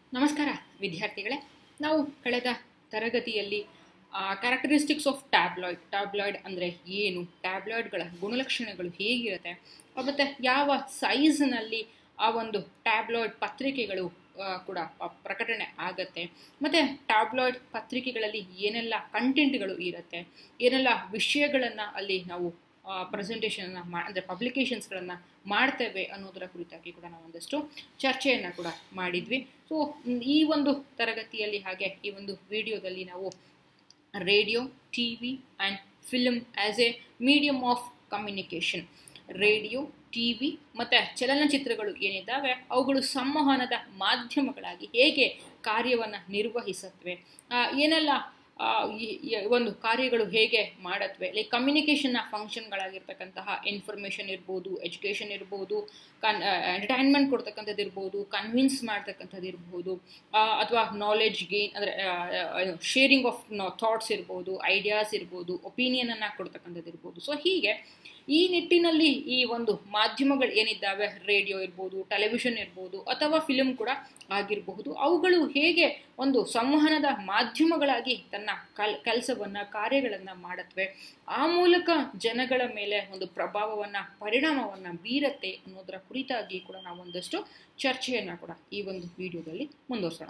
ನಮಸ್ಕಾರ ವಿದ್ಯಾರ್ಥಿಗಳೇ ನಾವು ಕಳೆದ ತರಗತಿಯಲ್ಲಿ ಕ್ಯಾರೆಕ್ಟರಿಸ್ಟಿಕ್ಸ್ ಆಫ್ ಟ್ಯಾಬ್ಲಾಯ್ಡ್ ಟ್ಯಾಬ್ಲಾಯ್ಡ್ ಅಂದರೆ ಏನು ಟ್ಯಾಬ್ಲಾಯ್ಡ್ಗಳ ಗುಣಲಕ್ಷಣಗಳು ಹೇಗಿರುತ್ತೆ ಮತ್ತು ಯಾವ ಸೈಜ್ನಲ್ಲಿ ಆ ಒಂದು ಟ್ಯಾಬ್ಲಾಯ್ಡ್ ಪತ್ರಿಕೆಗಳು ಆ, ಕೂಡ ಪ- ಪ್ರಕಟಣೆ ಆಗತ್ತೆ ಮತ್ತು ಟ್ಯಾಬ್ಲಾಯ್ಡ್ ಪತ್ರಿಕೆಗಳಲ್ಲಿ ಏನೆಲ್ಲ ಕಂಟೆಂಟ್ಗಳು ಇರುತ್ತೆ ಏನೆಲ್ಲ ವಿಷಯಗಳನ್ನು ಅಲ್ಲಿ ನಾವು ಪ್ರೆಸೆಂಟೇಷನ್ನ ಮಾ ಅಂದರೆ ಪಬ್ಲಿಕೇಶನ್ಸ್ಗಳನ್ನು ಮಾಡ್ತೇವೆ ಅನ್ನೋದರ ಕುರಿತಾಗಿ ಕೂಡ ನಾವು ಒಂದಷ್ಟು ಚರ್ಚೆಯನ್ನು ಕೂಡ ಮಾಡಿದ್ವಿ ಸೊ ಈ ಒಂದು ತರಗತಿಯಲ್ಲಿ ಹಾಗೆ ಈ ಒಂದು ವಿಡಿಯೋದಲ್ಲಿ ನಾವು radio T V and film as a medium of communication radio T V ಮತ್ತು ಚಲನಚಿತ್ರಗಳು ಏನಿದ್ದಾವೆ ಅವುಗಳು ಸಂವಹನದ ಮಾಧ್ಯಮಗಳಾಗಿ ಹೇಗೆ ಕಾರ್ಯವನ್ನು ನಿರ್ವಹಿಸತ್ವೆ ಆ, ಏನೆಲ್ಲ ಆ, ಈ- ಈ ಒಂದು ಕಾರ್ಯಗಳು ಹೇಗೆ ಮಾಡತ್ವೆ ಲೈಕ್ ಕಮ್ಯುನಿಕೇಷನ್ನ ಫಂಕ್ಷನ್ಗಳಾಗಿರ್ತಕ್ಕಂತಹ ಇನ್ಫಾರ್ಮೇಷನ್ ಇರ್ಬೋದು ಎಜುಕೇಷನ್ ಇರ್ಬೋದು ಕನ್ ಎಂಟರ್ಟೈನ್ಮೆಂಟ್ ಕೊಡ್ತಕ್ಕಂಥದ್ದು ಇರ್ಬೋದು ಕನ್ವಿನ್ಸ್ ಮಾಡ್ತಕ್ಕಂಥದ್ದು ಇರ್ಬೋದು ಅಥವಾ ನಾಲೆಡ್ಜ್ ಗೇನ್ ಅಂದರೆ ಶೇರಿಂಗ್ ಆಫ್ ಥಾಟ್ಸ್ ಇರ್ಬೋದು ಐಡಿಯಾಸ್ ಇರ್ಬೋದು ಒಪಿನಿಯನನ್ನು ಕೊಡ್ತಕ್ಕಂಥದ್ದು ಇರ್ಬೋದು ಸೊ ಹೀಗೆ ಈ ನಿಟ್ಟಿನಲ್ಲಿ ಈ ಒಂದು ಮಾಧ್ಯಮಗಳು ಏನಿದ್ದಾವೆ ರೇಡಿಯೋ ಇರ್ಬೋದು ಟೆಲಿವಿಷನ್ ಇರ್ಬೋದು ಅಥವಾ ಫಿಲ್ಮ್ ಕೂಡ ಆಗಿರಬಹುದು ಅವುಗಳು ಹೇಗೆ ಒಂದು ಸಂವಹನದ ಮಾಧ್ಯಮಗಳಾಗಿ ತನ್ನ ಕಲ್ ಕೆಲಸವನ್ನು ಕಾರ್ಯಗಳನ್ನು ಮಾಡತ್ವೆ ಆ ಮೂಲಕ ಜನಗಳ ಮೇಲೆ ಒಂದು ಪ್ರಭಾವವನ್ನು ಪರಿಣಾಮವನ್ನು ಬೀರತ್ತೆ ಅನ್ನೋದರ ಕುರಿತಾಗಿ ಕೂಡ ನಾವು ಒಂದಷ್ಟು ಚರ್ಚೆಯನ್ನು ಕೂಡ ಈ ಒಂದು ವಿಡಿಯೋದಲ್ಲಿ ಮುಂದುವರಿಸೋಣ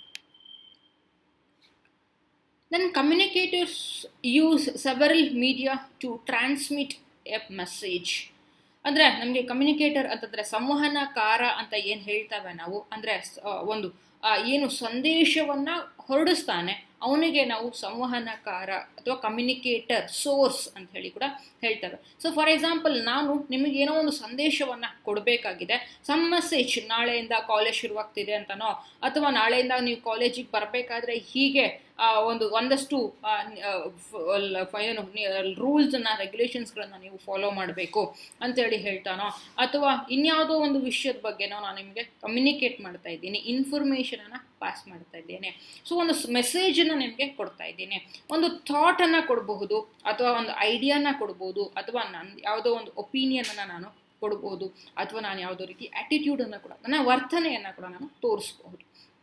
Then communicators use several media to transmit a message. ಅಂದರೆ ನಮಗೆ ಕಮ್ಯುನಿಕೇಟರ್ ಅಂತಂದರೆ ಸಂವಹನಕಾರ ಅಂತ ಏನು ಹೇಳ್ತೇವೆ ನಾವು ಅಂದರೆ ಒಂದು ಆ, ಏನು ಸಂದೇಶವನ್ನು ಹೊರಡಿಸ್ತಾನೆ ಅವನಿಗೆ ನಾವು ಸಂವಹನಕಾರ ಅಥವಾ ಕಮ್ಯುನಿಕೇಟರ್ ಸೋರ್ಸ್ ಅಂತ ಹೇಳಿ ಕೂಡ ಹೇಳ್ತೇವೆ ಸೊ ಫಾರ್ ಎಕ್ಸಾಂಪಲ್ ನಾನು ನಿಮಗೆ ಏನೋ ಒಂದು ಸಂದೇಶವನ್ನು ಕೊಡಬೇಕಾಗಿದೆ ಸಮ್ ಮೆಸೇಜ್ ನಾಳೆಯಿಂದ ಕಾಲೇಜ್ ಶುರುವಾಗ್ತಿದೆ ಅಂತನೋ ಅಥವಾ ನಾಳೆಯಿಂದ ನೀವು ಕಾಲೇಜಿಗೆ ಬರಬೇಕಾದ್ರೆ ಹೀಗೆ ಆ, ಒಂದು ಒಂದಷ್ಟು ಆ, ನ್- ಆ, ಫ- ಲ- ಫ- ಏನು ರೂಲ್ಸನ್ನು ರೆಗ್ಯುಲೇಷನ್ಸ್ಗಳನ್ನು ನೀವು ಫಾಲೋ ಮಾಡಬೇಕು ಅಂತೇಳಿ ಹೇಳ್ತಾನೋ ಅಥವಾ ಇನ್ಯಾವುದೋ ಒಂದು ವಿಷಯದ ಬಗ್ಗೆನೋ ನಾನು ನಿಮಗೆ ಕಮ್ಯುನಿಕೇಟ್ ಮಾಡ್ತಾ ಇದ್ದೀನಿ ಇನ್ಫಾರ್ಮೇಷನನ್ನು ಪಾಸ್ ಮಾಡ್ತಾ ಇದ್ದೇನೆ ಸೊ ಒಂದು ಮೆಸೇಜನ್ನು ನಿಮಗೆ ಕೊಡ್ತಾ ಇದ್ದೀನಿ ಒಂದು ಥಾಟನ್ನು ಕೊಡಬಹುದು ಅಥವಾ ಒಂದು ಐಡಿಯಾನ ಕೊಡ್ಬೋದು ಅಥವಾ ನನ್ನ ಯಾವುದೋ ಒಂದು ಒಪಿನಿಯನನ್ನು ನಾನು ಕೊಡ್ಬೋದು ಅಥವಾ ನಾನು ಯಾವುದೋ ರೀತಿ ಆ್ಯಟಿಟ್ಯೂಡನ್ನು ಕೂಡ ನನ್ನ ವರ್ತನೆಯನ್ನು ಕೂಡ ನಾನು ತೋರಿಸ್ಬಹುದು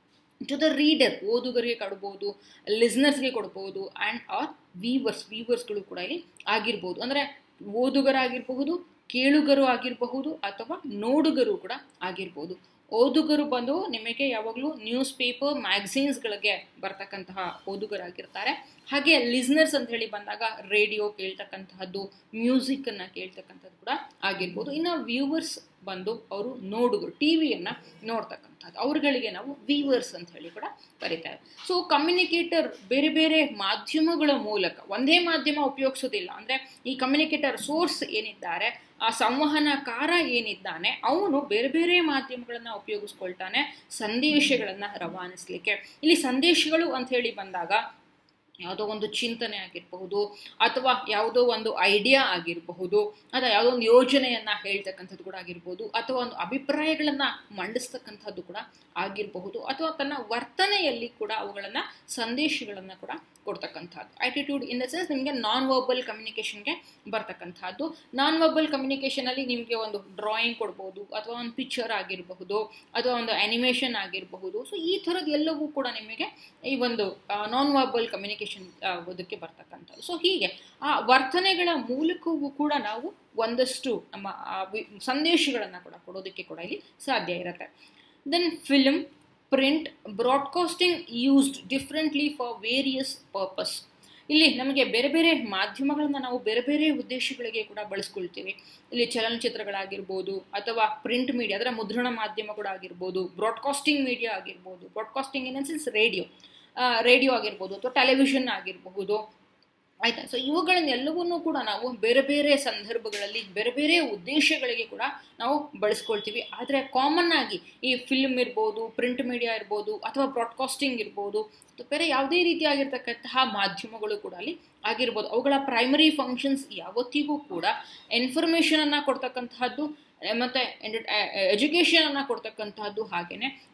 ಟು ದ ರೀಡರ್ ಓದುಗರಿಗೆ ಕೊಡ್ಬೋದು ಲಿಸ್ನರ್ಸ್ಗೆ ಕೊಡ್ಬೋದು ಆ್ಯಂಡ್ ಆರ್ ವೀವರ್ಸ್ ವೀವರ್ಸ್ಗಳು ಕೂಡ ಇಲ್ಲಿ ಆಗಿರ್ಬೋದು ಅಂದರೆ ಓದುಗರಾಗಿರಬಹುದು ಕೇಳುಗರು ಆಗಿರಬಹುದು ಅಥವಾ ನೋಡುಗರು ಕೂಡ ಆಗಿರ್ಬೋದು ಓದುಗರು ಬಂದು ನಿಮಗೆ ಯಾವಾಗಲೂ ನ್ಯೂಸ್ ಪೇಪರ್ ಮ್ಯಾಗಝೀನ್ಸ್ಗಳಿಗೆ ಬರ್ತಕ್ಕಂತಹ ಓದುಗರಾಗಿರ್ತಾರೆ ಹಾಗೆ ಲಿಸ್ನರ್ಸ್ ಅಂತ ಹೇಳಿ ಬಂದಾಗ ರೇಡಿಯೋ ಕೇಳ್ತಕ್ಕಂತಹದ್ದು ಮ್ಯೂಸಿಕ್ಕನ್ನು ಕೇಳ್ತಕ್ಕಂಥದ್ದು ಕೂಡ ಆಗಿರ್ಬೋದು ಇನ್ನು ವ್ಯೂವರ್ಸ್ ಬಂದು ಅವರು ನೋಡುಗರು ಟಿ ವಿಯನ್ನು ನೋಡ್ತಕ್ಕಂಥದ್ದು ಅವ್ರುಗಳಿಗೆ ನಾವು ವೀವರ್ಸ್ ಅಂತ ಹೇಳಿ ಕೂಡ ಕರಿತೇವೆ ಸೊ ಕಮ್ಯುನಿಕೇಟರ್ ಬೇರೆ ಬೇರೆ ಮಾಧ್ಯಮಗಳ ಮೂಲಕ ಒಂದೇ ಮಾಧ್ಯಮ ಉಪಯೋಗಿಸೋದಿಲ್ಲ ಅಂದರೆ ಈ ಕಮ್ಯುನಿಕೇಟರ್ ಸೋರ್ಸ್ ಏನಿದ್ದಾರೆ ಆ ಸಂವಹನಕಾರ ಏನಿದ್ದಾನೆ ಅವನು ಬೇರೆ ಬೇರೆ ಮಾಧ್ಯಮಗಳನ್ನು ಉಪಯೋಗಿಸ್ಕೊಳ್ತಾನೆ ಸಂದೇಶಗಳನ್ನು ರವಾನಿಸಲಿಕ್ಕೆ ಇಲ್ಲಿ ಸಂದೇಶಗಳು ಅಂತ ಹೇಳಿ ಬಂದಾಗ ಯಾವುದೋ ಒಂದು ಚಿಂತನೆ ಆಗಿರಬಹುದು ಅಥವಾ ಯಾವುದೋ ಒಂದು ಐಡಿಯಾ ಆಗಿರಬಹುದು ಅಥವಾ ಯಾವುದೋ ಒಂದು ಯೋಜನೆಯನ್ನು ಹೇಳ್ತಕ್ಕಂಥದ್ದು ಕೂಡ ಆಗಿರ್ಬೋದು ಅಥವಾ ಒಂದು ಅಭಿಪ್ರಾಯಗಳನ್ನು ಮಂಡಿಸ್ತಕ್ಕಂಥದ್ದು ಕೂಡ ಆಗಿರಬಹುದು ಅಥವಾ ತನ್ನ ವರ್ತನೆಯಲ್ಲಿ ಕೂಡ ಅವುಗಳನ್ನು ಸಂದೇಶಗಳನ್ನು ಕೂಡ ಕೊಡ್ತಕ್ಕಂಥದ್ದು ಆಟಿಟ್ಯೂಡ್ ಇನ್ ದ ಸೆನ್ಸ್ ನಿಮಗೆ ನಾನ್ ವರ್ಬಲ್ ಕಮ್ಯುನಿಕೇಷನ್ಗೆ ಬರ್ತಕ್ಕಂಥದ್ದು ನಾನ್ ವರ್ಬಲ್ ಕಮ್ಯುನಿಕೇಷನಲ್ಲಿ ನಿಮಗೆ ಒಂದು ಡ್ರಾಯಿಂಗ್ ಕೊಡ್ಬೋದು ಅಥವಾ ಒಂದು ಪಿಕ್ಚರ್ ಆಗಿರಬಹುದು ಅಥವಾ ಒಂದು ಅನಿಮೇಷನ್ ಆಗಿರಬಹುದು ಸೊ ಈ ಥರದ್ದು ಎಲ್ಲವೂ ಕೂಡ ನಿಮಗೆ ಈ ಒಂದು ನಾನ್ ವರ್ಬಲ್ ಕಮ್ಯುನಿಕೇಷನ್ ಅದಕ್ಕೆ ಬರ್ತಕ್ಕಂಥದ್ದು ಸೊ ಹೀಗೆ ಆ ವರ್ತನೆಗಳ ಮೂಲಕವೂ ಕೂಡ ನಾವು ಒಂದಷ್ಟು ನಮ್ಮ ಸಂದೇಶಗಳನ್ನು ಕೂಡ ಕೊಡೋದಕ್ಕೆ ಕೂಡ ಇಲ್ಲಿ ಸಾಧ್ಯ ಇರುತ್ತೆ then film print broadcasting used differently for various purpose ಇಲ್ಲಿ ನಮಗೆ ಬೇರೆ ಬೇರೆ ಮಾಧ್ಯಮಗಳನ್ನು ನಾವು ಬೇರೆ ಬೇರೆ ಉದ್ದೇಶಗಳಿಗೆ ಕೂಡ ಬಳಸ್ಕೊಳ್ತೀವಿ ಇಲ್ಲಿ ಚಲನಚಿತ್ರಗಳಾಗಿರ್ಬೋದು ಅಥವಾ ಪ್ರಿಂಟ್ ಮೀಡಿಯಾ ಅದರ ಮುದ್ರಣ ಮಾಧ್ಯಮ ಕೂಡ ಆಗಿರ್ಬೋದು ಬ್ರಾಡ್ಕಾಸ್ಟಿಂಗ್ ಮೀಡಿಯಾ ಆಗಿರ್ಬೋದು broadcasting in sense radio radio ಆಗಿರ್ಬೋದು ಅಥವಾ ಟೆಲಿವಿಷನ್ ಆಗಿರಬಹುದು ಆಯ್ತಾ ಸೊ ಇವುಗಳನ್ನೆಲ್ಲವನ್ನೂ ಕೂಡ ನಾವು ಬೇರೆ ಬೇರೆ ಸಂದರ್ಭಗಳಲ್ಲಿ ಬೇರೆ ಬೇರೆ ಉದ್ದೇಶಗಳಿಗೆ ಕೂಡ ನಾವು ಬಳಸ್ಕೊಳ್ತೀವಿ ಆದರೆ ಕಾಮನ್ ಆಗಿ ಈ ಫಿಲ್ಮ್ ಇರ್ಬೋದು ಪ್ರಿಂಟ್ ಮೀಡಿಯಾ ಇರ್ಬೋದು ಅಥವಾ ಬ್ರಾಡ್ಕಾಸ್ಟಿಂಗ್ ಇರ್ಬೋದು ಅಥವಾ ಬೇರೆ ಯಾವುದೇ ರೀತಿಯಾಗಿರ್ತಕ್ಕಂತಹ ಮಾಧ್ಯಮಗಳು ಕೂಡ ಅಲ್ಲಿ ಆಗಿರ್ಬೋದು ಅವುಗಳ ಪ್ರೈಮರಿ ಫಂಕ್ಷನ್ಸ್ ಯಾವತ್ತಿಗೂ ಕೂಡ ಇನ್ಫಾರ್ಮೇಷನನ್ನು ಕೊಡ್ತಕ್ಕಂತಹದ್ದು ಮತ್ತು ಎಜುಕೇಷನನ್ನು ಕೊಡ್ತಕ್ಕಂತಹದ್ದು ಹಾಗೆಯೇ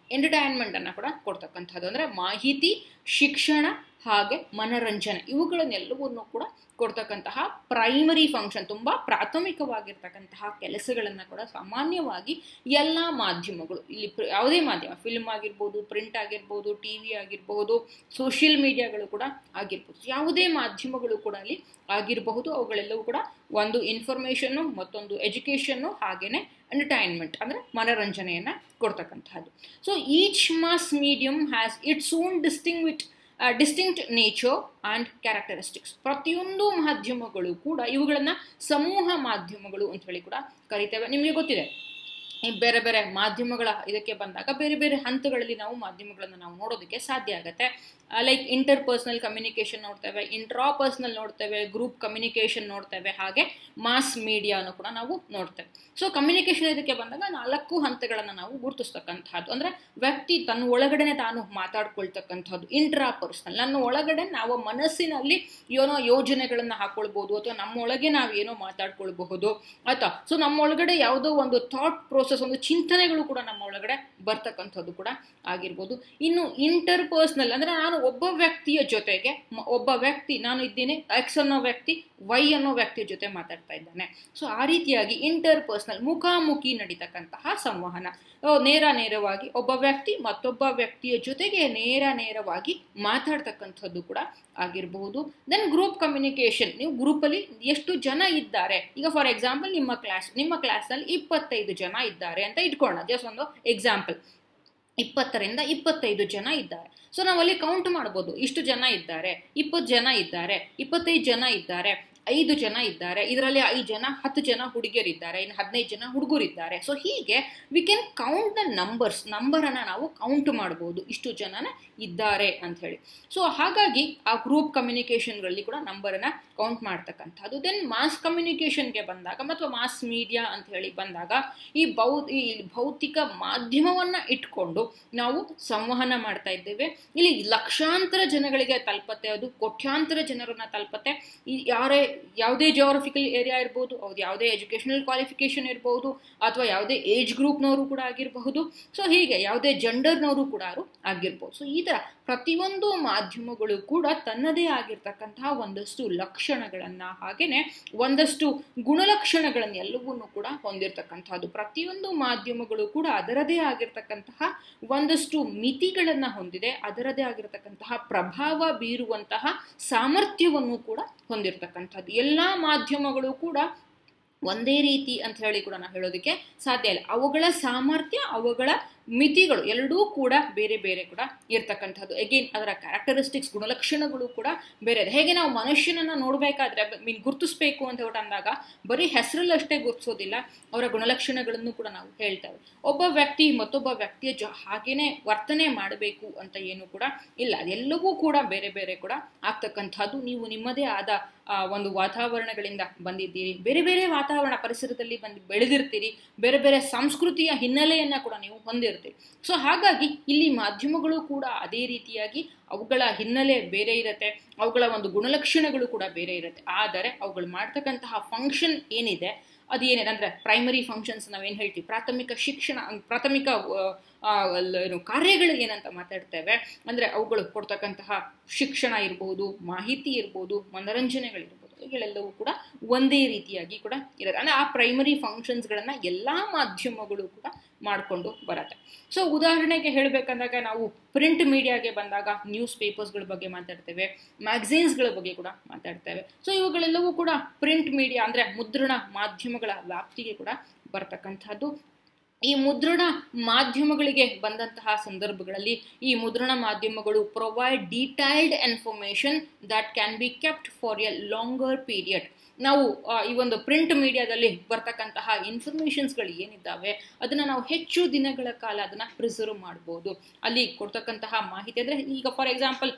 ಎಂಟರ್ಟೈನ್ಮೆಂಟನ್ನು ಕೂಡ ಕೊಡ್ತಕ್ಕಂಥದ್ದು ಅಂದರೆ ಮಾಹಿತಿ ಶಿಕ್ಷಣ ಹಾಗೆ ಮನರಂಜನೆ ಇವುಗಳನ್ನೆಲ್ಲವನ್ನು ಕೂಡ ಕೊಡ್ತಕ್ಕಂತಹ ಪ್ರೈಮರಿ ಫಂಕ್ಷನ್ ತುಂಬ ಪ್ರಾಥಮಿಕವಾಗಿರ್ತಕ್ಕಂತಹ ಕೆಲಸಗಳನ್ನು ಕೂಡ ಸಾಮಾನ್ಯವಾಗಿ ಎಲ್ಲ ಮಾಧ್ಯಮಗಳು ಇಲ್ಲಿ ಪ್ರ- ಯಾವುದೇ ಮಾಧ್ಯಮ ಫಿಲ್ಮ್ ಆಗಿರ್ಬೋದು ಪ್ರಿಂಟ್ ಆಗಿರ್ಬೋದು ಟಿ ವಿ ಆಗಿರ್ಬೋದು ಸೋಷಿಯಲ್ ಮೀಡಿಯಾಗಳು ಕೂಡ ಆಗಿರ್ಬೋದು ಯಾವುದೇ ಮಾಧ್ಯಮಗಳು ಕೂಡ ಅಲ್ಲಿ ಆಗಿರಬಹುದು ಅವುಗಳೆಲ್ಲವೂ ಕೂಡ ಒಂದು ಇನ್ಫಾರ್ಮೇಷನ್ನು ಮತ್ತೊಂದು ಎಜುಕೇಷನ್ನು ಹಾಗೆಯೇ ಎಂಟರ್ಟೈನ್ಮೆಂಟ್ ಅಂದರೆ ಮನರಂಜನೆಯನ್ನು ಕೊಡ್ತಕ್ಕಂತಹದ್ದು so each mass medium has its own distinguish distinct nature and characteristics ಪ್ರತಿಯೊಂದು ಮಾಧ್ಯಮಗಳು ಕೂಡ ಇವುಗಳನ್ನು ಸಮೂಹ ಮಾಧ್ಯಮಗಳು ಅಂತ ಹೇಳಿ ಕೂಡ ಕರಿತೇವೆ ನಿಮಗೆ ಗೊತ್ತಿದೆ ಈ ಬೇರೆ ಬೇರೆ ಮಾಧ್ಯಮಗಳ ಇದಕ್ಕೆ ಬಂದಾಗ ಬೇರೆ ಬೇರೆ ಹಂತಗಳಲ್ಲಿ ನಾವು ಮಾಧ್ಯಮಗಳನ್ನು ನಾವು ನೋಡೋದಕ್ಕೆ ಸಾಧ್ಯ ಆಗುತ್ತೆ ಲೈಕ್ ಇಂಟರ್ ಪರ್ಸನಲ್ ಕಮ್ಯುನಿಕೇಷನ್ ನೋಡ್ತೇವೆ ಇಂಟ್ರಾ ಪರ್ಸನಲ್ ನೋಡ್ತೇವೆ ಗ್ರೂಪ್ ಕಮ್ಯುನಿಕೇಷನ್ ನೋಡ್ತೇವೆ ಹಾಗೆ ಮಾಸ್ ಮೀಡಿಯಾನು ಕೂಡ ನಾವು ನೋಡ್ತೇವೆ ಸೊ ಕಮ್ಯುನಿಕೇಷನ್ ಇದಕ್ಕೆ ಬಂದಾಗ ನಾಲ್ಕು ಹಂತಗಳನ್ನು ನಾವು ಗುರುತಿಸ್ತಕ್ಕಂಥದ್ದು ಅಂದರೆ ವ್ಯಕ್ತಿ ತನ್ನ ಒಳಗಡೆನೆ ತಾನು ಮಾತಾಡ್ಕೊಳ್ತಕ್ಕಂಥದ್ದು ಇಂಟ್ರಾ ಪರ್ಸನಲ್ ನನ್ನ ಒಳಗಡೆ ನಾವು ಮನಸ್ಸಿನಲ್ಲಿ ಏನೋ ಯೋಜನೆಗಳನ್ನು ಹಾಕೊಳ್ಬೋದು ಅಥವಾ ನಮ್ಮೊಳಗೆ ನಾವು ಏನೋ ಮಾತಾಡ್ಕೊಳ್ಬಹುದು ಆಯ್ತಾ ಸೊ ನಮ್ಮ ಒಳಗಡೆ ಯಾವುದೋ ಒಂದು ಥಾಟ್ ಪ್ರೋಸೆಸ್ ಒಂದು ಚಿಂತನೆಗಳು ಕೂಡ ನಮ್ಮ ಒಳಗಡೆ ಬರ್ತಕ್ಕಂಥದ್ದು ಕೂಡ ಆಗಿರ್ಬೋದು ಇನ್ನು ಇಂಟರ್ ಪರ್ಸನಲ್ ಅಂದರೆ ನಾನು ಒಬ್ಬ ವ್ಯಕ್ತಿಯ ಜೊತೆಗೆ ಮ- ಒಬ್ಬ ವ್ಯಕ್ತಿ ನಾನು ಇದ್ದೀನಿ ಎಕ್ಸ್ ಅನ್ನೋ ವ್ಯಕ್ತಿ ವೈ ಅನ್ನೋ ವ್ಯಕ್ತಿಯ ಜೊತೆ ಮಾತಾಡ್ತಾ ಇದ್ದಾನೆ ಸೊ ಆ ರೀತಿಯಾಗಿ ಇಂಟರ್ ಪರ್ಸನಲ್ ಮುಖಾಮುಖಿ ನಡೀತಕ್ಕಂತಹ ಸಂವಹನ ಓ, ನೇರ ನೇರವಾಗಿ ಒಬ್ಬ ವ್ಯಕ್ತಿ ಮತ್ತೊಬ್ಬ ವ್ಯಕ್ತಿಯ ಜೊತೆಗೆ ನೇರ ನೇರವಾಗಿ ಮಾತಾಡ್ತಕ್ಕಂಥದ್ದು ಕೂಡ ಆಗಿರಬಹುದು ದೆನ್ ಗ್ರೂಪ್ ಕಮ್ಯುನಿಕೇಷನ್ ನೀವು ಗ್ರೂಪಲ್ಲಿ ಎಷ್ಟು ಜನ ಇದ್ದಾರೆ ಈಗ ಫಾರ್ ಎಕ್ಸಾಂಪಲ್ ನಿಮ್ಮ ಕ್ಲಾಸ್ ನಿಮ್ಮ ಕ್ಲಾಸ್ನಲ್ಲಿ ಇಪ್ಪತ್ತೈದು ಜನ ಇದ್ದಾರೆ ಅಂತ ಇಟ್ಕೊಳ್ಳೋಣ ಜಸ್ಟ್ ಒಂದು ಎಕ್ಸಾಂಪಲ್ ಇಪ್ಪತ್ತರಿಂದ ಇಪ್ಪತ್ತೈದು ಜನ ಇದ್ದಾರೆ ಸೊ ನಾವಲ್ಲಿ ಕೌಂಟ್ ಮಾಡ್ಬೋದು ಇಷ್ಟು ಜನ ಇದ್ದಾರೆ ಇಪ್ಪತ್ತು ಜನ ಇದ್ದಾರೆ ಇಪ್ಪತ್ತೈದು ಜನ ಇದ್ದಾರೆ ಐದು ಜನ ಇದ್ದಾರೆ ಇದರಲ್ಲಿ ಐದು ಜನ ಹತ್ತು ಜನ ಹುಡುಗಿಯರಿದ್ದಾರೆ ಇನ್ನು ಹದಿನೈದು ಜನ ಹುಡುಗರಿದ್ದಾರೆ ಸೊ ಹೀಗೆ we can count the numbers ನಂಬರನ್ನು ನಾವು ಕೌಂಟ್ ಮಾಡ್ಬೋದು ಇಷ್ಟು ಜನನ ಇದ್ದಾರೆ ಅಂತ ಹೇಳಿ ಸೊ ಹಾಗಾಗಿ ಆ ಗ್ರೂಪ್ ಕಮ್ಯುನಿಕೇಷನ್ಗಳಲ್ಲಿ ಕೂಡ ನಂಬರನ್ನು ಕೌಂಟ್ ಮಾಡ್ತಕ್ಕಂಥದ್ದು ದೆನ್ ಮಾಸ್ ಕಮ್ಯುನಿಕೇಷನ್ಗೆ ಬಂದಾಗ ಮತ್ತು ಮಾಸ್ ಮೀಡಿಯಾ ಅಂತ ಹೇಳಿ ಬಂದಾಗ ಈ ಭೌ ಈ ಭೌತಿಕ ಮಾಧ್ಯಮವನ್ನು ಇಟ್ಕೊಂಡು ನಾವು ಸಂವಹನ ಮಾಡ್ತಾ ಇದ್ದೇವೆ ಇಲ್ಲಿ ಲಕ್ಷಾಂತರ ಜನಗಳಿಗೆ ತಲುಪತ್ತೆ ಅದು ಕೋಟ್ಯಾಂತರ ಜನರನ್ನ ತಲುಪತ್ತೆ ಈ ಯಾರೇ ಯಾವುದೇ ಜಿಯೋಗ್ರಫಿಕಲ್ ಏರಿಯಾ ಇರ್ಬೋದು ಅವ್ರು ಯಾವುದೇ ಎಜುಕೇಷನಲ್ ಕ್ವಾಲಿಫಿಕೇಷನ್ ಇರ್ಬೋದು ಅಥವಾ ಯಾವುದೇ ಏಜ್ ಗ್ರೂಪ್ನವರು ಕೂಡ ಆಗಿರಬಹುದು ಸೊ ಹೀಗೆ ಯಾವುದೇ ಜೆಂಡರ್ನವರು ಕೂಡ ಅವರು ಆಗಿರ್ಬೋದು ಸೊ ಈ ಥರ ಪ್ರತಿಯೊಂದು ಮಾಧ್ಯಮಗಳು ಕೂಡ ತನ್ನದೇ ಆಗಿರ್ತಕ್ಕಂತಹ ಒಂದಷ್ಟು ಲಕ್ಷಣಗಳನ್ನು ಹಾಗೆಯೇ ಒಂದಷ್ಟು ಗುಣಲಕ್ಷಣಗಳನ್ನು ಎಲ್ಲವನ್ನೂ ಕೂಡ ಹೊಂದಿರತಕ್ಕಂಥದ್ದು ಪ್ರತಿಯೊಂದು ಮಾಧ್ಯಮಗಳು ಕೂಡ ಅದರದೇ ಆಗಿರ್ತಕ್ಕಂತಹ ಒಂದಷ್ಟು ಮಿತಿಗಳನ್ನು ಹೊಂದಿದೆ ಅದರದೇ ಆಗಿರತಕ್ಕಂತಹ ಪ್ರಭಾವ ಬೀರುವಂತಹ ಸಾಮರ್ಥ್ಯವನ್ನು ಕೂಡ ಹೊಂದಿರತಕ್ಕಂಥದ್ದು ಎಲ್ಲ ಮಾಧ್ಯಮಗಳು ಕೂಡ ಒಂದೇ ರೀತಿ ಅಂತ ಹೇಳಿ ಕೂಡ ನಾವು ಹೇಳೋದಕ್ಕೆ ಸಾಧ್ಯ ಇಲ್ಲ ಅವುಗಳ ಸಾಮರ್ಥ್ಯ ಅವುಗಳ ಮಿತಿಗಳು ಎರಡೂ ಕೂಡ ಬೇರೆ ಬೇರೆ ಕೂಡ ಇರ್ತಕ್ಕಂಥದ್ದು ಎಗೇನ್ ಅದರ ಕ್ಯಾರೆಕ್ಟರಿಸ್ಟಿಕ್ಸ್ ಗುಣಲಕ್ಷಣಗಳು ಕೂಡ ಬೇರೆ ಇದೆ ಹೇಗೆ ನಾವು ಮನುಷ್ಯನನ್ನ ನೋಡಬೇಕಾದ್ರೆ ಮೀನ್ ಗುರುತಿಸ್ಬೇಕು ಅಂತ ಹೇಳ್ಬಿಟ್ಟು ಅಂದಾಗ ಬರೀ ಹೆಸರಲ್ಲಷ್ಟೇ ಗುರುತಿಸೋದಿಲ್ಲ ಅವರ ಗುಣಲಕ್ಷಣಗಳನ್ನು ಕೂಡ ನಾವು ಹೇಳ್ತೇವೆ ಒಬ್ಬ ವ್ಯಕ್ತಿ ಮತ್ತೊಬ್ಬ ವ್ಯಕ್ತಿಯ ಜೊ ಹಾಗೇನೆ ವರ್ತನೆ ಮಾಡಬೇಕು ಅಂತ ಏನು ಕೂಡ ಇಲ್ಲ ಅದೆಲ್ಲವೂ ಕೂಡ ಬೇರೆ ಬೇರೆ ಕೂಡ ಆಗ್ತಕ್ಕಂಥದ್ದು ನೀವು ನಿಮ್ಮದೇ ಆದ ಆ, ಒಂದು ವಾತಾವರಣಗಳಿಂದ ಬಂದಿದ್ದೀರಿ ಬೇರೆ ಬೇರೆ ವಾತಾವರಣ ಪರಿಸರದಲ್ಲಿ ಬಂದು ಬೆಳೆದಿರ್ತೀರಿ ಬೇರೆ ಬೇರೆ ಸಂಸ್ಕೃತಿಯ ಹಿನ್ನೆಲೆಯನ್ನು ಕೂಡ ನೀವು ಹೊಂದಿರ್ತೀರಿ ಸೊ ಹಾಗಾಗಿ ಇಲ್ಲಿ ಮಾಧ್ಯಮಗಳು ಕೂಡ ಅದೇ ರೀತಿಯಾಗಿ ಅವುಗಳ ಹಿನ್ನೆಲೆ ಬೇರೆ ಇರುತ್ತೆ ಅವುಗಳ ಒಂದು ಗುಣಲಕ್ಷಣಗಳು ಕೂಡ ಬೇರೆ ಇರುತ್ತೆ ಆದರೆ ಅವುಗಳು ಮಾಡ್ತಕ್ಕಂತಹ ಫಂಕ್ಷನ್ ಏನಿದೆ ಅದು ಏನಿದೆ ಅಂದರೆ ಪ್ರೈಮರಿ ಫಂಕ್ಷನ್ಸ್ ನಾವೇನು ಹೇಳ್ತೀವಿ ಪ್ರಾಥಮಿಕ ಶಿಕ್ಷಣ ಪ್ರಾಥಮಿಕ ಆ, ಆ, ಅಲ್ಲ ಏನು ಕಾರ್ಯಗಳು ಏನಂತ ಮಾತಾಡ್ತೇವೆ ಅಂದರೆ ಅವುಗಳು ಕೊಡ್ತಕ್ಕಂತಹ ಶಿಕ್ಷಣ ಇರ್ಬೋದು ಮಾಹಿತಿ ಇರ್ಬೋದು ಮನರಂಜನೆಗಳಿರ್ಬೋದು ಇವುಗಳೆಲ್ಲವೂ ಕೂಡ ಒಂದೇ ರೀತಿಯಾಗಿ ಕೂಡ ಇರುತ್ತೆ ಅಂದರೆ ಆ ಪ್ರೈಮರಿ ಫಂಕ್ಷನ್ಸ್ಗಳನ್ನು ಎಲ್ಲ ಮಾಧ್ಯಮಗಳು ಕೂಡ ಮಾಡಿಕೊಂಡು ಬರುತ್ತೆ ಸೊ ಉದಾಹರಣೆಗೆ ಹೇಳಬೇಕಂದಾಗ ನಾವು ಪ್ರಿಂಟ್ ಮೀಡಿಯಾಗೆ ಬಂದಾಗ ನ್ಯೂಸ್ ಪೇಪರ್ಸ್ಗಳ ಬಗ್ಗೆ ಮಾತಾಡ್ತೇವೆ ಮ್ಯಾಗಝೀನ್ಸ್ಗಳ ಬಗ್ಗೆ ಕೂಡ ಮಾತಾಡ್ತೇವೆ ಸೊ ಇವುಗಳೆಲ್ಲವೂ ಕೂಡ ಪ್ರಿಂಟ್ ಮೀಡಿಯಾ ಅಂದರೆ ಮುದ್ರಣ ಮಾಧ್ಯಮಗಳ ವ್ಯಾಪ್ತಿಗೆ ಕೂಡ ಬರ್ತಕ್ಕಂಥದ್ದು ಈ ಮುದ್ರಣ ಮಾಧ್ಯಮಗಳಿಗೆ ಬಂದಂತಹ ಸಂದರ್ಭಗಳಲ್ಲಿ ಈ ಮುದ್ರಣ ಮಾಧ್ಯಮಗಳು provide detailed information that can be kept for a longer period ನಾವು ಆ, ಈ ಒಂದು ಪ್ರಿಂಟ್ ಮೀಡಿಯಾದಲ್ಲಿ ಬರ್ತಕ್ಕಂತಹ ಇನ್ಫಾರ್ಮೇಷನ್ಸ್ಗಳು ಏನಿದ್ದಾವೆ ಅದನ್ನು ನಾವು ಹೆಚ್ಚು ದಿನಗಳ ಕಾಲ ಅದನ್ನು ಪ್ರಿಸರ್ವ್ ಮಾಡ್ಬೋದು ಅಲ್ಲಿ ಕೊಡ್ತಕ್ಕಂತಹ ಮಾಹಿತಿ ಅಂದರೆ ಈಗ ಫಾರ್ ಎಕ್ಸಾಂಪಲ್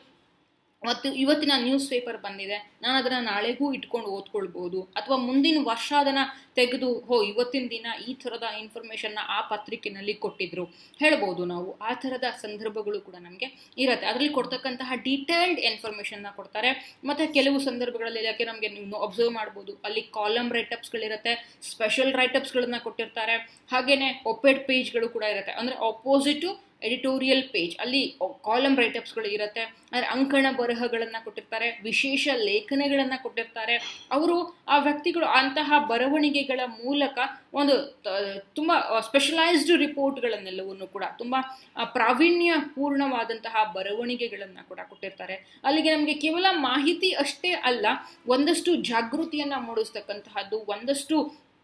ಮತ್ತು ಇವತ್ತಿನ ನ್ಯೂಸ್ ಪೇಪರ್ ಬಂದಿದೆ ನಾನು ಅದನ್ನು ನಾಳೆಗೂ ಇಟ್ಕೊಂಡು ಓದ್ಕೊಳ್ಬೋದು ಅಥವಾ ಮುಂದಿನ ವರ್ಷ ಅದನ್ನು ತೆಗೆದು ಹೋ ಇವತ್ತಿನ ದಿನ ಈ ಥರದ ಇನ್ಫಾರ್ಮೇಷನ್ನ ಆ ಪತ್ರಿಕೆಯಲ್ಲಿ ಕೊಟ್ಟಿದ್ರು ಹೇಳ್ಬೋದು ನಾವು ಆ ಥರದ ಸಂದರ್ಭಗಳು ಕೂಡ ನಮಗೆ ಇರುತ್ತೆ ಅದರಲ್ಲಿ ಕೊಡ್ತಕ್ಕಂತಹ ಡೀಟೇಲ್ಡ್ ಇನ್ಫಾರ್ಮೇಷನ್ನ ಕೊಡ್ತಾರೆ ಮತ್ತು ಕೆಲವು ಸಂದರ್ಭಗಳಲ್ಲಿ ಯಾಕೆ ನಮಗೆ ನೀವು ಅಬ್ಸರ್ವ್ ಮಾಡ್ಬೋದು ಅಲ್ಲಿ ಕಾಲಮ್ ರೈಟಪ್ಸ್ಗಳಿರುತ್ತೆ ಸ್ಪೆಷಲ್ ರೈಟಪ್ಸ್ಗಳನ್ನ ಕೊಟ್ಟಿರ್ತಾರೆ ಹಾಗೆಯೇ ಒಪೆಡ್ ಪೇಜ್ಗಳು ಕೂಡ ಇರುತ್ತೆ ಅಂದರೆ ಅಪೋಸಿಟು ಎಡಿಟೋರಿಯಲ್ ಪೇಜ್ ಅಲ್ಲಿ ಕಾಲಮ್ ರೈಟಪ್ಸ್ಗಳು ಇರುತ್ತೆ ಅಂದರೆ ಅಂಕಣ ಬರಹಗಳನ್ನು ಕೊಟ್ಟಿರ್ತಾರೆ ವಿಶೇಷ ಲೇಖನಗಳನ್ನು ಕೊಟ್ಟಿರ್ತಾರೆ ಅವರು ಆ ವ್ಯಕ್ತಿಗಳು ಅಂತಹ ಬರವಣಿಗೆಗಳ ಮೂಲಕ ಒಂದು ತುಂಬ ಸ್ಪೆಷಲೈಸ್ಡ್ ರಿಪೋರ್ಟ್ಗಳನ್ನೆಲ್ಲವನ್ನು ಕೂಡ ತುಂಬ ಪ್ರಾವೀಣ್ಯ ಪೂರ್ಣವಾದಂತಹ ಬರವಣಿಗೆಗಳನ್ನು ಕೂಡ ಕೊಟ್ಟಿರ್ತಾರೆ ಅಲ್ಲಿಗೆ ನಮಗೆ ಕೇವಲ ಮಾಹಿತಿ ಅಷ್ಟೇ ಅಲ್ಲ ಒಂದಷ್ಟು ಜಾಗೃತಿಯನ್ನು ಮೂಡಿಸ್ತಕ್ಕಂತಹದ್ದು ಒಂದಷ್ಟು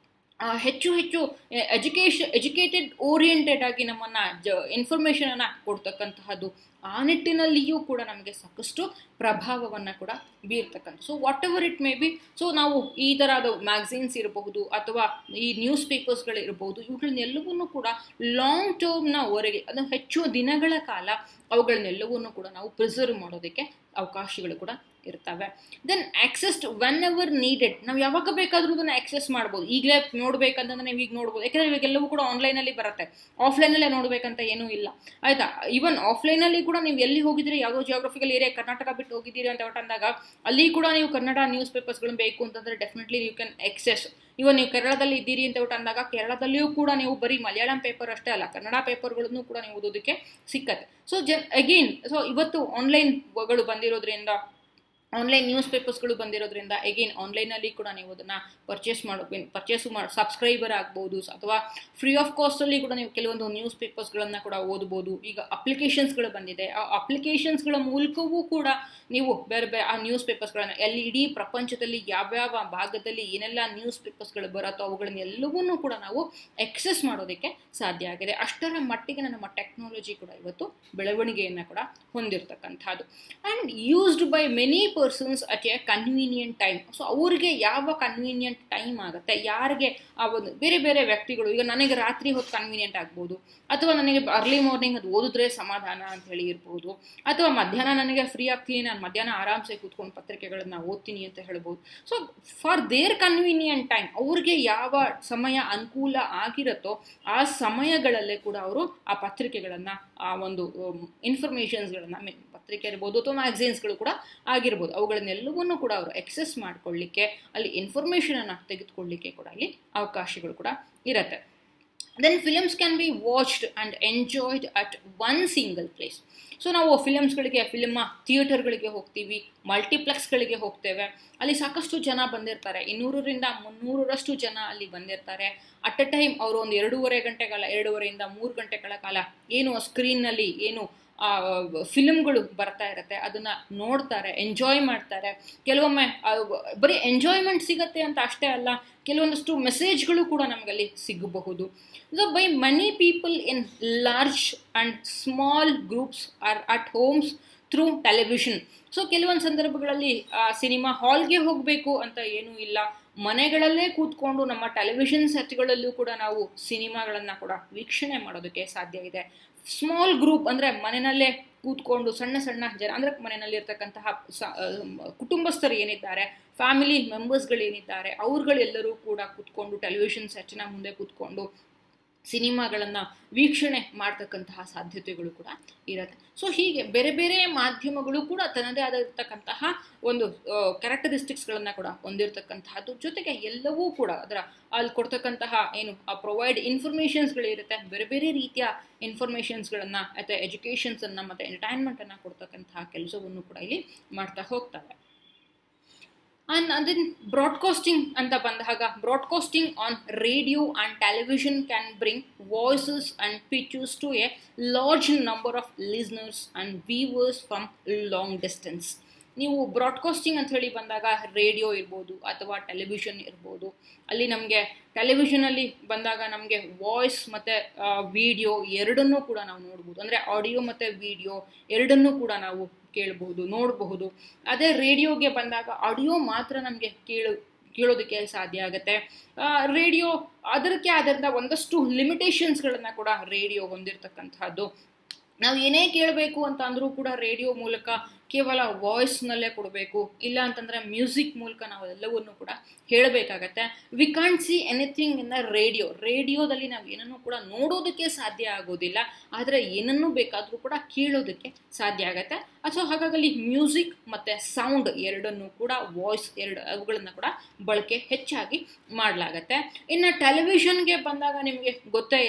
ಹೆಚ್ಚು ಹೆಚ್ಚು ಎಜುಕೇಶನ್ ಎಜುಕೇಟೆಡ್ ಓರಿಯೆಂಟೆಡ್ ಆಗಿ ನಮ್ಮನ್ನು ಜ ಇನ್ಫಾರ್ಮೇಷನನ್ನು ಕೊಡ್ತಕ್ಕಂತಹದ್ದು ಆ ನಿಟ್ಟಿನಲ್ಲಿಯೂ ಕೂಡ ನಮಗೆ ಸಾಕಷ್ಟು ಪ್ರಭಾವವನ್ನು ಕೂಡ ಬೀರ್ತಕ್ಕಂಥ so whatever it may be so ನಾವು ಈ ಥರದ ಮ್ಯಾಗ್ಝಿನ್ಸ್ ಇರಬಹುದು ಅಥವಾ ಈ ನ್ಯೂಸ್ ಪೇಪರ್ಸ್ಗಳು ಇರಬಹುದು ಇವುಗಳನ್ನೆಲ್ಲವನ್ನೂ ಕೂಡ ಲಾಂಗ್ ಟರ್ಮ್ನವರೆಗೆ ಅದು ಹೆಚ್ಚು ದಿನಗಳ ಕಾಲ ಅವುಗಳನ್ನೆಲ್ಲವನ್ನೂ ಕೂಡ ನಾವು ಪ್ರಿಸರ್ವ್ ಮಾಡೋದಕ್ಕೆ ಅವಕಾಶಗಳು ಕೂಡ ಇರ್ತವೆ then access whenever needed ನಾವು ಯಾವಾಗ ಬೇಕಾದರೂ ಅದನ್ನು ಆಕ್ಸೆಸ್ ಮಾಡ್ಬೋದು ಈಗಲೇ ನೋಡ್ಬೇಕಂತಂದ್ರೆ ನೀವು ಈಗ ನೋಡ್ಬೋದು ಯಾಕಂದರೆ ಇವಾಗೆಲ್ಲವೂ ಕೂಡ ಆನ್ಲೈನಲ್ಲಿ ಬರುತ್ತೆ ಆಫ್ಲೈನಲ್ಲೇ ನೋಡಬೇಕಂತ ಏನೂ ಇಲ್ಲ ಆಯಿತಾ ಈವನ್ ಆಫ್ಲೈನಲ್ಲಿ ಕೂಡ ನೀವು ಎಲ್ಲಿ ಹೋಗಿದ್ದೀರಿ ಯಾವುದೋ ಜಿಯೋಗ್ರಫಿಕಲ್ ಏರಿಯಾ ಕರ್ನಾಟಕ ಬಿಟ್ಟು ಹೋಗಿದ್ದೀರಿ ಅಂತ ಅಂದಾಗ ಅಲ್ಲಿ ಕೂಡ ನೀವು ಕನ್ನಡ ನ್ಯೂಸ್ ಪೇಪರ್ಸ್ಗಳು ಬೇಕು ಅಂತಂದರೆ definitely you can access even ನೀವು ಕೇರಳದಲ್ಲಿ ಇದ್ದೀರಿ ಅಂತ ಅಂದಾಗ ಕೇರಳದಲ್ಲಿಯೂ ಕೂಡ ನೀವು ಬರೀ ಮಲಯಾಳಂ ಪೇಪರ್ ಅಷ್ಟೇ ಅಲ್ಲ ಕನ್ನಡ ಪೇಪರ್ಗಳನ್ನು ಕೂಡ ನೀವು ಓದೋದಕ್ಕೆ ಸಿಕ್ಕತ್ತೆ ಸೊ ಜನ್ ಅಗೇನ್ ಸೊ ಇವತ್ತು ಆನ್ಲೈನ್ಗಳು ಬಂದಿರೋದ್ರಿಂದ ಆನ್ಲೈನ್ ನ್ಯೂಸ್ ಪೇಪರ್ಸ್ಗಳು ಬಂದಿರೋದ್ರಿಂದ ಎಗೇನ್ ಆನ್ಲೈನಲ್ಲಿ ಕೂಡ ನೀವು ಅದನ್ನು ಪರ್ಚೇಸ್ ಮಾಡೋ ಪರ್ಚೇಸು ಮಾಡಿ ಸಬ್ಸ್ಕ್ರೈಬರ್ ಆಗ್ಬೋದು ಅಥವಾ ಫ್ರೀ ಆಫ್ ಕಾಸ್ಟಲ್ಲಿ ಕೂಡ ನೀವು ಕೆಲವೊಂದು ನ್ಯೂಸ್ ಪೇಪರ್ಸ್ಗಳನ್ನು ಕೂಡ ಓದ್ಬೋದು ಈಗ ಅಪ್ಲಿಕೇಶನ್ಸ್ಗಳು ಬಂದಿದೆ ಆ ಅಪ್ಲಿಕೇಶನ್ಸ್ಗಳ ಮೂಲಕವೂ ಕೂಡ ನೀವು ಬೇರೆ ಬೇರೆ ಆ ನ್ಯೂಸ್ ಪೇಪರ್ಸ್ಗಳನ್ನು ಎಲ್ಲಿ ಇಡೀ ಪ್ರಪಂಚದಲ್ಲಿ ಯಾವ್ಯಾವ ಭಾಗದಲ್ಲಿ ಏನೆಲ್ಲ ನ್ಯೂಸ್ ಪೇಪರ್ಸ್ಗಳು ಬರುತ್ತೋ ಅವುಗಳನ್ನೆಲ್ಲವನ್ನೂ ಕೂಡ ನಾವು ಎಕ್ಸೆಸ್ ಮಾಡೋದಕ್ಕೆ ಸಾಧ್ಯ ಆಗಿದೆ ಅಷ್ಟರ ಮಟ್ಟಿಗೆ ನಮ್ಮ ಟೆಕ್ನಾಲಜಿ ಕೂಡ ಇವತ್ತು ಬೆಳವಣಿಗೆಯನ್ನು ಕೂಡ ಹೊಂದಿರತಕ್ಕಂಥದ್ದು and used by many persons at a convenient time so ಅವ್ರಿಗೆ ಯಾವ ಕನ್ವೀನಿಯಂಟ್ ಟೈಮ್ ಆಗುತ್ತೆ ಯಾರಿಗೆ ಆ ಒಂದು ಬೇರೆ ಬೇರೆ ವ್ಯಕ್ತಿಗಳು ಈಗ ನನಗೆ ರಾತ್ರಿ ಹೊತ್ತು ಕನ್ವೀನಿಯಂಟ್ ಆಗ್ಬೋದು ಅಥವಾ ನನಗೆ ಅರ್ಲಿ ಮಾರ್ನಿಂಗ್ ಅದು ಓದಿದ್ರೆ ಸಮಾಧಾನ ಅಂತ ಹೇಳಿ ಇರ್ಬೋದು ಅಥವಾ ಮಧ್ಯಾಹ್ನ ನನಗೆ ಫ್ರೀ ಆಗ್ತೀನಿ ನಾನು ಮಧ್ಯಾಹ್ನ ಆರಾಮ್ಸೆ ಕೂತ್ಕೊಂಡು ಪತ್ರಿಕೆಗಳನ್ನ ಓದ್ತೀನಿ ಅಂತ ಹೇಳ್ಬೋದು so for their convenient time ಅವ್ರಿಗೆ ಯಾವ ಸಮಯ ಅನುಕೂಲ ಆಗಿರುತ್ತೋ ಆ ಸಮಯಗಳಲ್ಲೇ ಕೂಡ ಅವರು ಆ ಪತ್ರಿಕೆಗಳನ್ನು ಆ ಒಂದು ಇನ್ಫಾರ್ಮೇಷನ್ಸ್ಗಳನ್ನು ಮೀನ್ ಪತ್ರಿಕೆ ಇರ್ಬೋದು ಅಥವಾ ಮ್ಯಾಗ್ಝಿನ್ಸ್ಗಳು ಕೂಡ ಆಗಿರ್ಬೋದು ಅವುಗಳನ್ನೆಲ್ಲವನ್ನೂ ಕೂಡ ಅವರು ಎಕ್ಸೆಸ್ ಮಾಡ್ಕೊಳ್ಳಿಕ್ಕೆ ಅಲ್ಲಿ ಇನ್ಫಾರ್ಮೇಷನನ್ನು ತೆಗೆದುಕೊಳ್ಳಿಕ್ಕೆ ಕೂಡ ಅಲ್ಲಿ ಅವಕಾಶಗಳು ಕೂಡ ಇರುತ್ತೆ then films can be watched and enjoyed at one single place so ನಾವು ಫಿಲಮ್ಸ್ಗಳಿಗೆ ಫಿಲ್ಮ ಥಿಯೇಟರ್ಗಳಿಗೆ ಹೋಗ್ತೀವಿ ಮಲ್ಟಿಪ್ಲೆಕ್ಸ್ಗಳಿಗೆ ಹೋಗ್ತೇವೆ ಅಲ್ಲಿ ಸಾಕಷ್ಟು ಜನ ಬಂದಿರ್ತಾರೆ ಇನ್ನೂರರಿಂದ ಮುನ್ನೂರರಷ್ಟು ಜನ ಅಲ್ಲಿ ಬಂದಿರ್ತಾರೆ ಅಟ್ ಅ ಟೈಮ್ ಅವರು ಒಂದು ಎರಡೂವರೆ ಗಂಟೆಗಳ ಎರಡೂವರೆಯಿಂದ ಮೂರು ಗಂಟೆಗಳ ಕಾಲ ಏನು ಸ್ಕ್ರೀನ್ನಲ್ಲಿ ಏನು ಫಿಲ್ಮ್ಗಳು ಬರ್ತಾ ಇರುತ್ತೆ ಅದನ್ನು ನೋಡ್ತಾರೆ ಎಂಜಾಯ್ ಮಾಡ್ತಾರೆ ಕೆಲವೊಮ್ಮೆ ಬರೀ ಎಂಜಾಯ್ಮೆಂಟ್ ಸಿಗತ್ತೆ ಅಂತ ಅಷ್ಟೇ ಅಲ್ಲ ಕೆಲವೊಂದಷ್ಟು ಮೆಸೇಜ್ಗಳು ಕೂಡ ನಮಗಲ್ಲಿ ಸಿಗಬಹುದು so by many people in large and small groups are at homes through television so ಕೆಲವೊಂದು ಸಂದರ್ಭಗಳಲ್ಲಿ ಸಿನಿಮಾ ಹಾಲ್ಗೆ ಹೋಗಬೇಕು ಅಂತ ಏನೂ ಇಲ್ಲ ಮನೆಗಳಲ್ಲೇ ಕೂತ್ಕೊಂಡು ನಮ್ಮ ಟೆಲಿವಿಷನ್ ಸೆಟ್ಗಳಲ್ಲೂ ಕೂಡ ನಾವು ಸಿನಿಮಾಗಳನ್ನು ಕೂಡ ವೀಕ್ಷಣೆ ಮಾಡೋದಕ್ಕೆ ಸಾಧ್ಯ ಇದೆ ಸ್ಮಾಲ್ ಗ್ರೂಪ್ ಅಂದರೆ ಮನೆಯಲ್ಲೇ ಕೂತ್ಕೊಂಡು ಸಣ್ಣ ಸಣ್ಣ ಜನ ಅಂದರೆ ಮನೆಯಲ್ಲಿ ಇರ್ತಕ್ಕಂತಹ ಸ ಕುಟುಂಬಸ್ಥರು ಏನಿದ್ದಾರೆ ಫ್ಯಾಮಿಲಿ ಮೆಂಬರ್ಸ್ಗಳೇನಿದ್ದಾರೆ ಅವ್ರುಗಳೆಲ್ಲರೂ ಕೂಡ ಕೂತ್ಕೊಂಡು ಟೆಲಿವಿಷನ್ ಸೆಟ್ನ ಮುಂದೆ ಕೂತ್ಕೊಂಡು ಸಿನಿಮಾಗಳನ್ನು ವೀಕ್ಷಣೆ ಮಾಡ್ತಕ್ಕಂತಹ ಸಾಧ್ಯತೆಗಳು ಕೂಡ ಇರುತ್ತೆ ಸೊ ಹೀಗೆ ಬೇರೆ ಬೇರೆ ಮಾಧ್ಯಮಗಳು ಕೂಡ ತನ್ನದೇ ಆಗಿರ್ತಕ್ಕಂತಹ ಒಂದು ಕ್ಯಾರೆಕ್ಟರಿಸ್ಟಿಕ್ಸ್ಗಳನ್ನು ಕೂಡ ಹೊಂದಿರತಕ್ಕಂತಹದ್ದು ಜೊತೆಗೆ ಎಲ್ಲವೂ ಕೂಡ ಅದರ ಅಲ್ಲಿ ಕೊಡ್ತಕ್ಕಂತಹ ಏನು ಆ ಪ್ರೊವೈಡ್ ಇನ್ಫಾರ್ಮೇಷನ್ಸ್ಗಳಿರುತ್ತೆ ಬೇರೆ ಬೇರೆ ರೀತಿಯ ಇನ್ಫಾರ್ಮೇಷನ್ಸ್ಗಳನ್ನು ಅಥವಾ ಎಜುಕೇಷನ್ಸನ್ನು ಮತ್ತು ಎಂಟರ್ಟೈನ್ಮೆಂಟನ್ನು ಕೊಡ್ತಕ್ಕಂತಹ ಕೆಲಸವನ್ನು ಕೂಡ ಇಲ್ಲಿ ಮಾಡ್ತಾ ಹೋಗ್ತಾರೆ ಆ್ಯಂಡ್ ಅದನ್ ಬ್ರಾಡ್ಕಾಸ್ಟಿಂಗ್ ಅಂತ ಬಂದಾಗ broadcasting on radio and television can bring voices and pictures to a large number of listeners and viewers from long distance ನೀವು ಬ್ರಾಡ್ಕಾಸ್ಟಿಂಗ್ ಅಂತ ಹೇಳಿ ಬಂದಾಗ ರೇಡಿಯೋ ಇರ್ಬೋದು ಅಥವಾ ಟೆಲಿವಿಷನ್ ಇರ್ಬೋದು ಅಲ್ಲಿ ನಮಗೆ ಟೆಲಿವಿಷನಲ್ಲಿ ಬಂದಾಗ ನಮಗೆ ವಾಯ್ಸ್ ಮತ್ತು ವಿಡಿಯೋ ಎರಡನ್ನೂ ಕೂಡ ನಾವು ನೋಡ್ಬೋದು ಅಂದರೆ ಆಡಿಯೋ ಮತ್ತು ವಿಡಿಯೋ ಎರಡನ್ನೂ ಕೂಡ ನಾವು ಕೇಳಬಹುದು ನೋಡಬಹುದು ಅದೇ ರೇಡಿಯೋಗೆ ಬಂದಾಗ ಆಡಿಯೋ ಮಾತ್ರ ನಮಗೆ ಕೇಳು ಕೇಳೋದಕ್ಕೆ ಸಾಧ್ಯ ಆಗುತ್ತೆ ರೇಡಿಯೋ ಅದಕ್ಕೆ ಆದಂಥ ಒಂದಷ್ಟು ಲಿಮಿಟೇಷನ್ಸ್ಗಳನ್ನು ಕೂಡ ರೇಡಿಯೋ ಹೊಂದಿರತಕ್ಕಂಥದ್ದು ನಾವು ಏನೇ ಕೇಳಬೇಕು ಅಂತ ಅಂದರೂ ಕೂಡ ರೇಡಿಯೋ ಮೂಲಕ ಕೇವಲ ವಾಯ್ಸ್ನಲ್ಲೇ ಕೊಡಬೇಕು ಇಲ್ಲ ಅಂತಂದರೆ ಮ್ಯೂಸಿಕ್ ಮೂಲಕ ನಾವು ಎಲ್ಲವನ್ನು ಕೂಡ ಹೇಳಬೇಕಾಗತ್ತೆ we can't see anything in the radio ರೇಡಿಯೋದಲ್ಲಿ ನಾವು ಏನನ್ನೂ ಕೂಡ ನೋಡೋದಕ್ಕೆ ಸಾಧ್ಯ ಆಗೋದಿಲ್ಲ ಆದರೆ ಏನನ್ನೂ ಬೇಕಾದರೂ ಕೂಡ ಕೇಳೋದಕ್ಕೆ ಸಾಧ್ಯ ಆಗುತ್ತೆ ಅಥವಾ ಹಾಗಾಗಿ ಅಲ್ಲಿ ಮ್ಯೂಸಿಕ್ ಮತ್ತು ಸೌಂಡ್ ಎರಡನ್ನೂ ಕೂಡ ವಾಯ್ಸ್ ಎರಡು ಅವುಗಳನ್ನು ಕೂಡ ಬಳಕೆ ಹೆಚ್ಚಾಗಿ ಮಾಡಲಾಗತ್ತೆ ಇನ್ನು ಟೆಲಿವಿಷನ್ಗೆ ಬಂದಾಗ ನಿಮಗೆ ಗೊತ್ತೇ ಇದೆ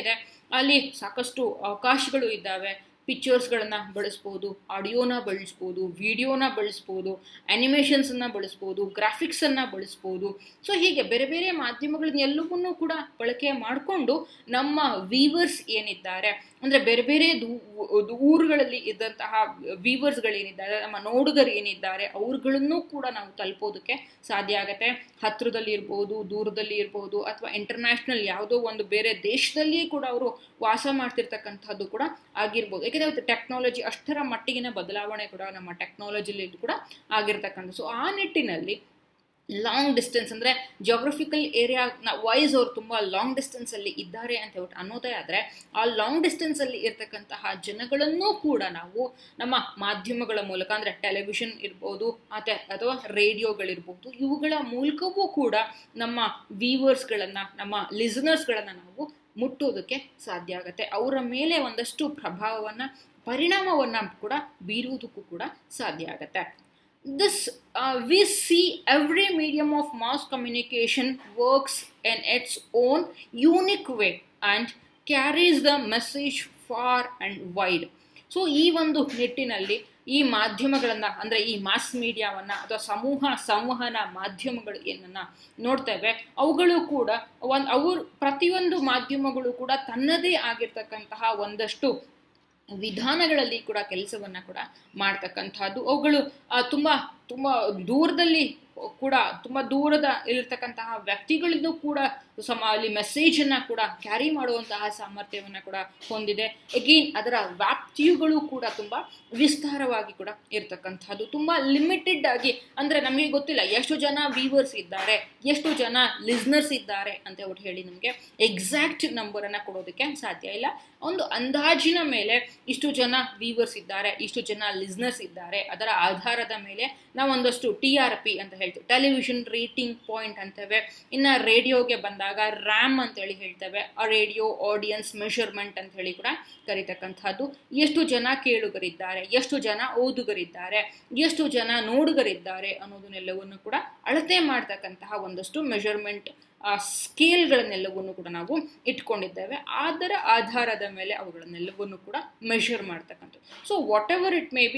ಅಲ್ಲಿ ಸಾಕಷ್ಟು ಅವಕಾಶಗಳು ಇದ್ದಾವೆ ಪಿಕ್ಚರ್ಸ್ಗಳನ್ನು ಬಳಸ್ಬೋದು ಆಡಿಯೋನ ಬಳಸ್ಬೋದು ವಿಡಿಯೋನ ಬಳಸ್ಬೋದು ಆ್ಯನಿಮೇಷನ್ಸನ್ನು ಬಳಸ್ಬೋದು ಗ್ರಾಫಿಕ್ಸನ್ನು ಬಳಸ್ಬೋದು ಸೊ ಹೀಗೆ ಬೇರೆ ಬೇರೆ ಮಾಧ್ಯಮಗಳನ್ನ ಎಲ್ಲವನ್ನೂ ಕೂಡ ಬಳಕೆ ಮಾಡಿಕೊಂಡು ನಮ್ಮ ವೀವರ್ಸ್ ಏನಿದ್ದಾರೆ ಅಂದರೆ ಬೇರೆ ಬೇರೆ ದೂ ಊರುಗಳಲ್ಲಿ ಇದ್ದಂತಹ ವೀವರ್ಸ್ಗಳೇನಿದ್ದಾರೆ ನಮ್ಮ ನೋಡುಗರು ಏನಿದ್ದಾರೆ ಅವ್ರುಗಳನ್ನೂ ಕೂಡ ನಾವು ತಲುಪೋದಕ್ಕೆ ಸಾಧ್ಯ ಆಗುತ್ತೆ ಹತ್ತಿರದಲ್ಲಿ ಇರ್ಬೋದು ದೂರದಲ್ಲಿ ಇರ್ಬೋದು ಅಥವಾ ಇಂಟರ್ನ್ಯಾಷನಲ್ ಯಾವುದೋ ಒಂದು ಬೇರೆ ದೇಶದಲ್ಲಿಯೇ ಕೂಡ ಅವರು ವಾಸ ಮಾಡ್ತಿರ್ತಕ್ಕಂಥದ್ದು ಕೂಡ ಆಗಿರ್ಬೋದು ಯಾಕೆಂದರೆ ಅವತ್ತು ಟೆಕ್ನಾಲಜಿ ಅಷ್ಟರ ಮಟ್ಟಿಗಿನ ಬದಲಾವಣೆ ಕೂಡ ನಮ್ಮ ಟೆಕ್ನಾಲಜಿಲಿ ಕೂಡ ಆಗಿರ್ತಕ್ಕಂಥ ಸೊ ಆ ನಿಟ್ಟಿನಲ್ಲಿ ಲಾಂಗ್ ಡಿಸ್ಟೆನ್ಸ್ ಅಂದರೆ ಜೋಗ್ರಫಿಕಲ್ ಏರಿಯಾ ವೈಸ್ ಅವ್ರು ತುಂಬ ಲಾಂಗ್ ಡಿಸ್ಟೆನ್ಸಲ್ಲಿ ಇದ್ದಾರೆ ಅಂತ ಹೇಳ್ಬಿಟ್ಟು ಅನ್ನೋದೇ ಆದರೆ ಆ ಲಾಂಗ್ ಡಿಸ್ಟೆನ್ಸಲ್ಲಿ ಇರ್ತಕ್ಕಂತಹ ಜನಗಳನ್ನೂ ಕೂಡ ನಾವು ನಮ್ಮ ಮಾಧ್ಯಮಗಳ ಮೂಲಕ ಅಂದರೆ ಟೆಲಿವಿಷನ್ ಇರ್ಬೋದು ಮತ್ತು ಅಥವಾ ರೇಡಿಯೋಗಳಿರ್ಬೋದು ಇವುಗಳ ಮೂಲಕವೂ ಕೂಡ ನಮ್ಮ ವೀವರ್ಸ್ಗಳನ್ನು ನಮ್ಮ ಲಿಸನರ್ಸ್ಗಳನ್ನು ನಾವು ಮುಟ್ಟೋದಕ್ಕೆ ಸಾಧ್ಯ ಆಗುತ್ತೆ ಅವರ ಮೇಲೆ ಒಂದಷ್ಟು ಪ್ರಭಾವವನ್ನು ಪರಿಣಾಮವನ್ನು ಕೂಡ ಬೀರುವುದಕ್ಕೂ ಕೂಡ ಸಾಧ್ಯ ಆಗುತ್ತೆ this uh, we see every medium of mass communication works in its own unique way and carries the message far and wide so ಈ ಒಂದು ನಿಟ್ಟಿನಲ್ಲಿ ಈ ಮಾಧ್ಯಮಗಳನ್ನು ಅಂದರೆ ಈ ಮಾಸ್ ಮೀಡಿಯಾವನ್ನು ಅಥವಾ ಸಮೂಹ ಸಂವಹನ ಮಾಧ್ಯಮಗಳು ಏನನ್ನ ನೋಡ್ತೇವೆ ಅವುಗಳು ಕೂಡ ಒಂದು ಅವ್ರು ಪ್ರತಿಯೊಂದು ಮಾಧ್ಯಮಗಳು ಕೂಡ ತನ್ನದೇ ಆಗಿರ್ತಕ್ಕಂತಹ ಒಂದಷ್ಟು ವಿಧಾನಗಳಲ್ಲಿ ಕೂಡ ಕೆಲಸವನ್ನು ಕೂಡ ಮಾಡ್ತಕ್ಕಂಥದ್ದು ಅವುಗಳು ತುಂಬ ತುಂಬ ದೂರದಲ್ಲಿ ಕೂಡ ತುಂಬ ದೂರದ ಇಲ್ಲಿರ್ತಕ್ಕಂತಹ ವ್ಯಕ್ತಿಗಳಿಂದ ಕೂಡ ಸಮ ಅಲ್ಲಿ ಮೆಸೇಜನ್ನು ಕೂಡ ಕ್ಯಾರಿ ಮಾಡುವಂತಹ ಸಾಮರ್ಥ್ಯವನ್ನು ಕೂಡ ಹೊಂದಿದೆ ಎಗೇನ್ ಅದರ ವ್ಯಾಪ್ತಿಯುಗಳು ಕೂಡ ತುಂಬ ವಿಸ್ತಾರವಾಗಿ ಕೂಡ ಇರ್ತಕ್ಕಂಥದ್ದು ತುಂಬ ಲಿಮಿಟೆಡ್ ಆಗಿ ಅಂದರೆ ನಮಗೆ ಗೊತ್ತಿಲ್ಲ ಎಷ್ಟು ಜನ ವೀವರ್ಸ್ ಇದ್ದಾರೆ ಎಷ್ಟು ಜನ ಲಿಸ್ನರ್ಸ್ ಇದ್ದಾರೆ ಅಂತ ಹೇಳ್ಬಿಟ್ಟು ಹೇಳಿ ನಮಗೆ ಎಕ್ಸಾಕ್ಟ್ ನಂಬರನ್ನು ಕೊಡೋದಕ್ಕೆ ಸಾಧ್ಯ ಇಲ್ಲ ಒಂದು ಅಂದಾಜಿನ ಮೇಲೆ ಇಷ್ಟು ಜನ ವೀವರ್ಸ್ ಇದ್ದಾರೆ ಇಷ್ಟು ಜನ ಲಿಸ್ನರ್ಸ್ ಇದ್ದಾರೆ ಅದರ ಆಧಾರದ ಮೇಲೆ ನಾವು ಒಂದಷ್ಟು ಟಿ ಆರ್ ಪಿ ಅಂತ ಹೇಳ್ತೀವಿ ಟೆಲಿವಿಷನ್ ರೇಟಿಂಗ್ ಪಾಯಿಂಟ್ ಅಂತೇವೆ ಇನ್ನು ರೇಡಿಯೋಗೆ ಬಂದಾಗ ರ್ಯಾಮ್ ಅಂತೇಳಿ ಹೇಳ್ತೇವೆ ಆ ರೇಡಿಯೋ ಆಡಿಯನ್ಸ್ ಮೆಷರ್ಮೆಂಟ್ ಅಂತ ಹೇಳಿ ಕೂಡ ಕರಿತಕ್ಕಂಥದ್ದು ಎಷ್ಟು ಜನ ಕೇಳುಗರಿದ್ದಾರೆ ಎಷ್ಟು ಜನ ಓದುಗರಿದ್ದಾರೆ ಎಷ್ಟು ಜನ ನೋಡುಗರಿದ್ದಾರೆ ಅನ್ನೋದನ್ನೆಲ್ಲವನ್ನು ಕೂಡ ಅಳತೆ ಮಾಡ್ತಕ್ಕಂತಹ ಒಂದಷ್ಟು ಮೆಷರ್ಮೆಂಟ್ ಸ್ಕೇಲ್ಗಳನ್ನೆಲ್ಲವನ್ನು ಕೂಡ ನಾವು ಇಟ್ಕೊಂಡಿದ್ದೇವೆ ಅದರ ಆಧಾರದ ಮೇಲೆ ಅವುಗಳನ್ನೆಲ್ಲವನ್ನು ಕೂಡ ಮೆಷರ್ ಮಾಡ್ತಕ್ಕಂಥದ್ದು so whatever it may be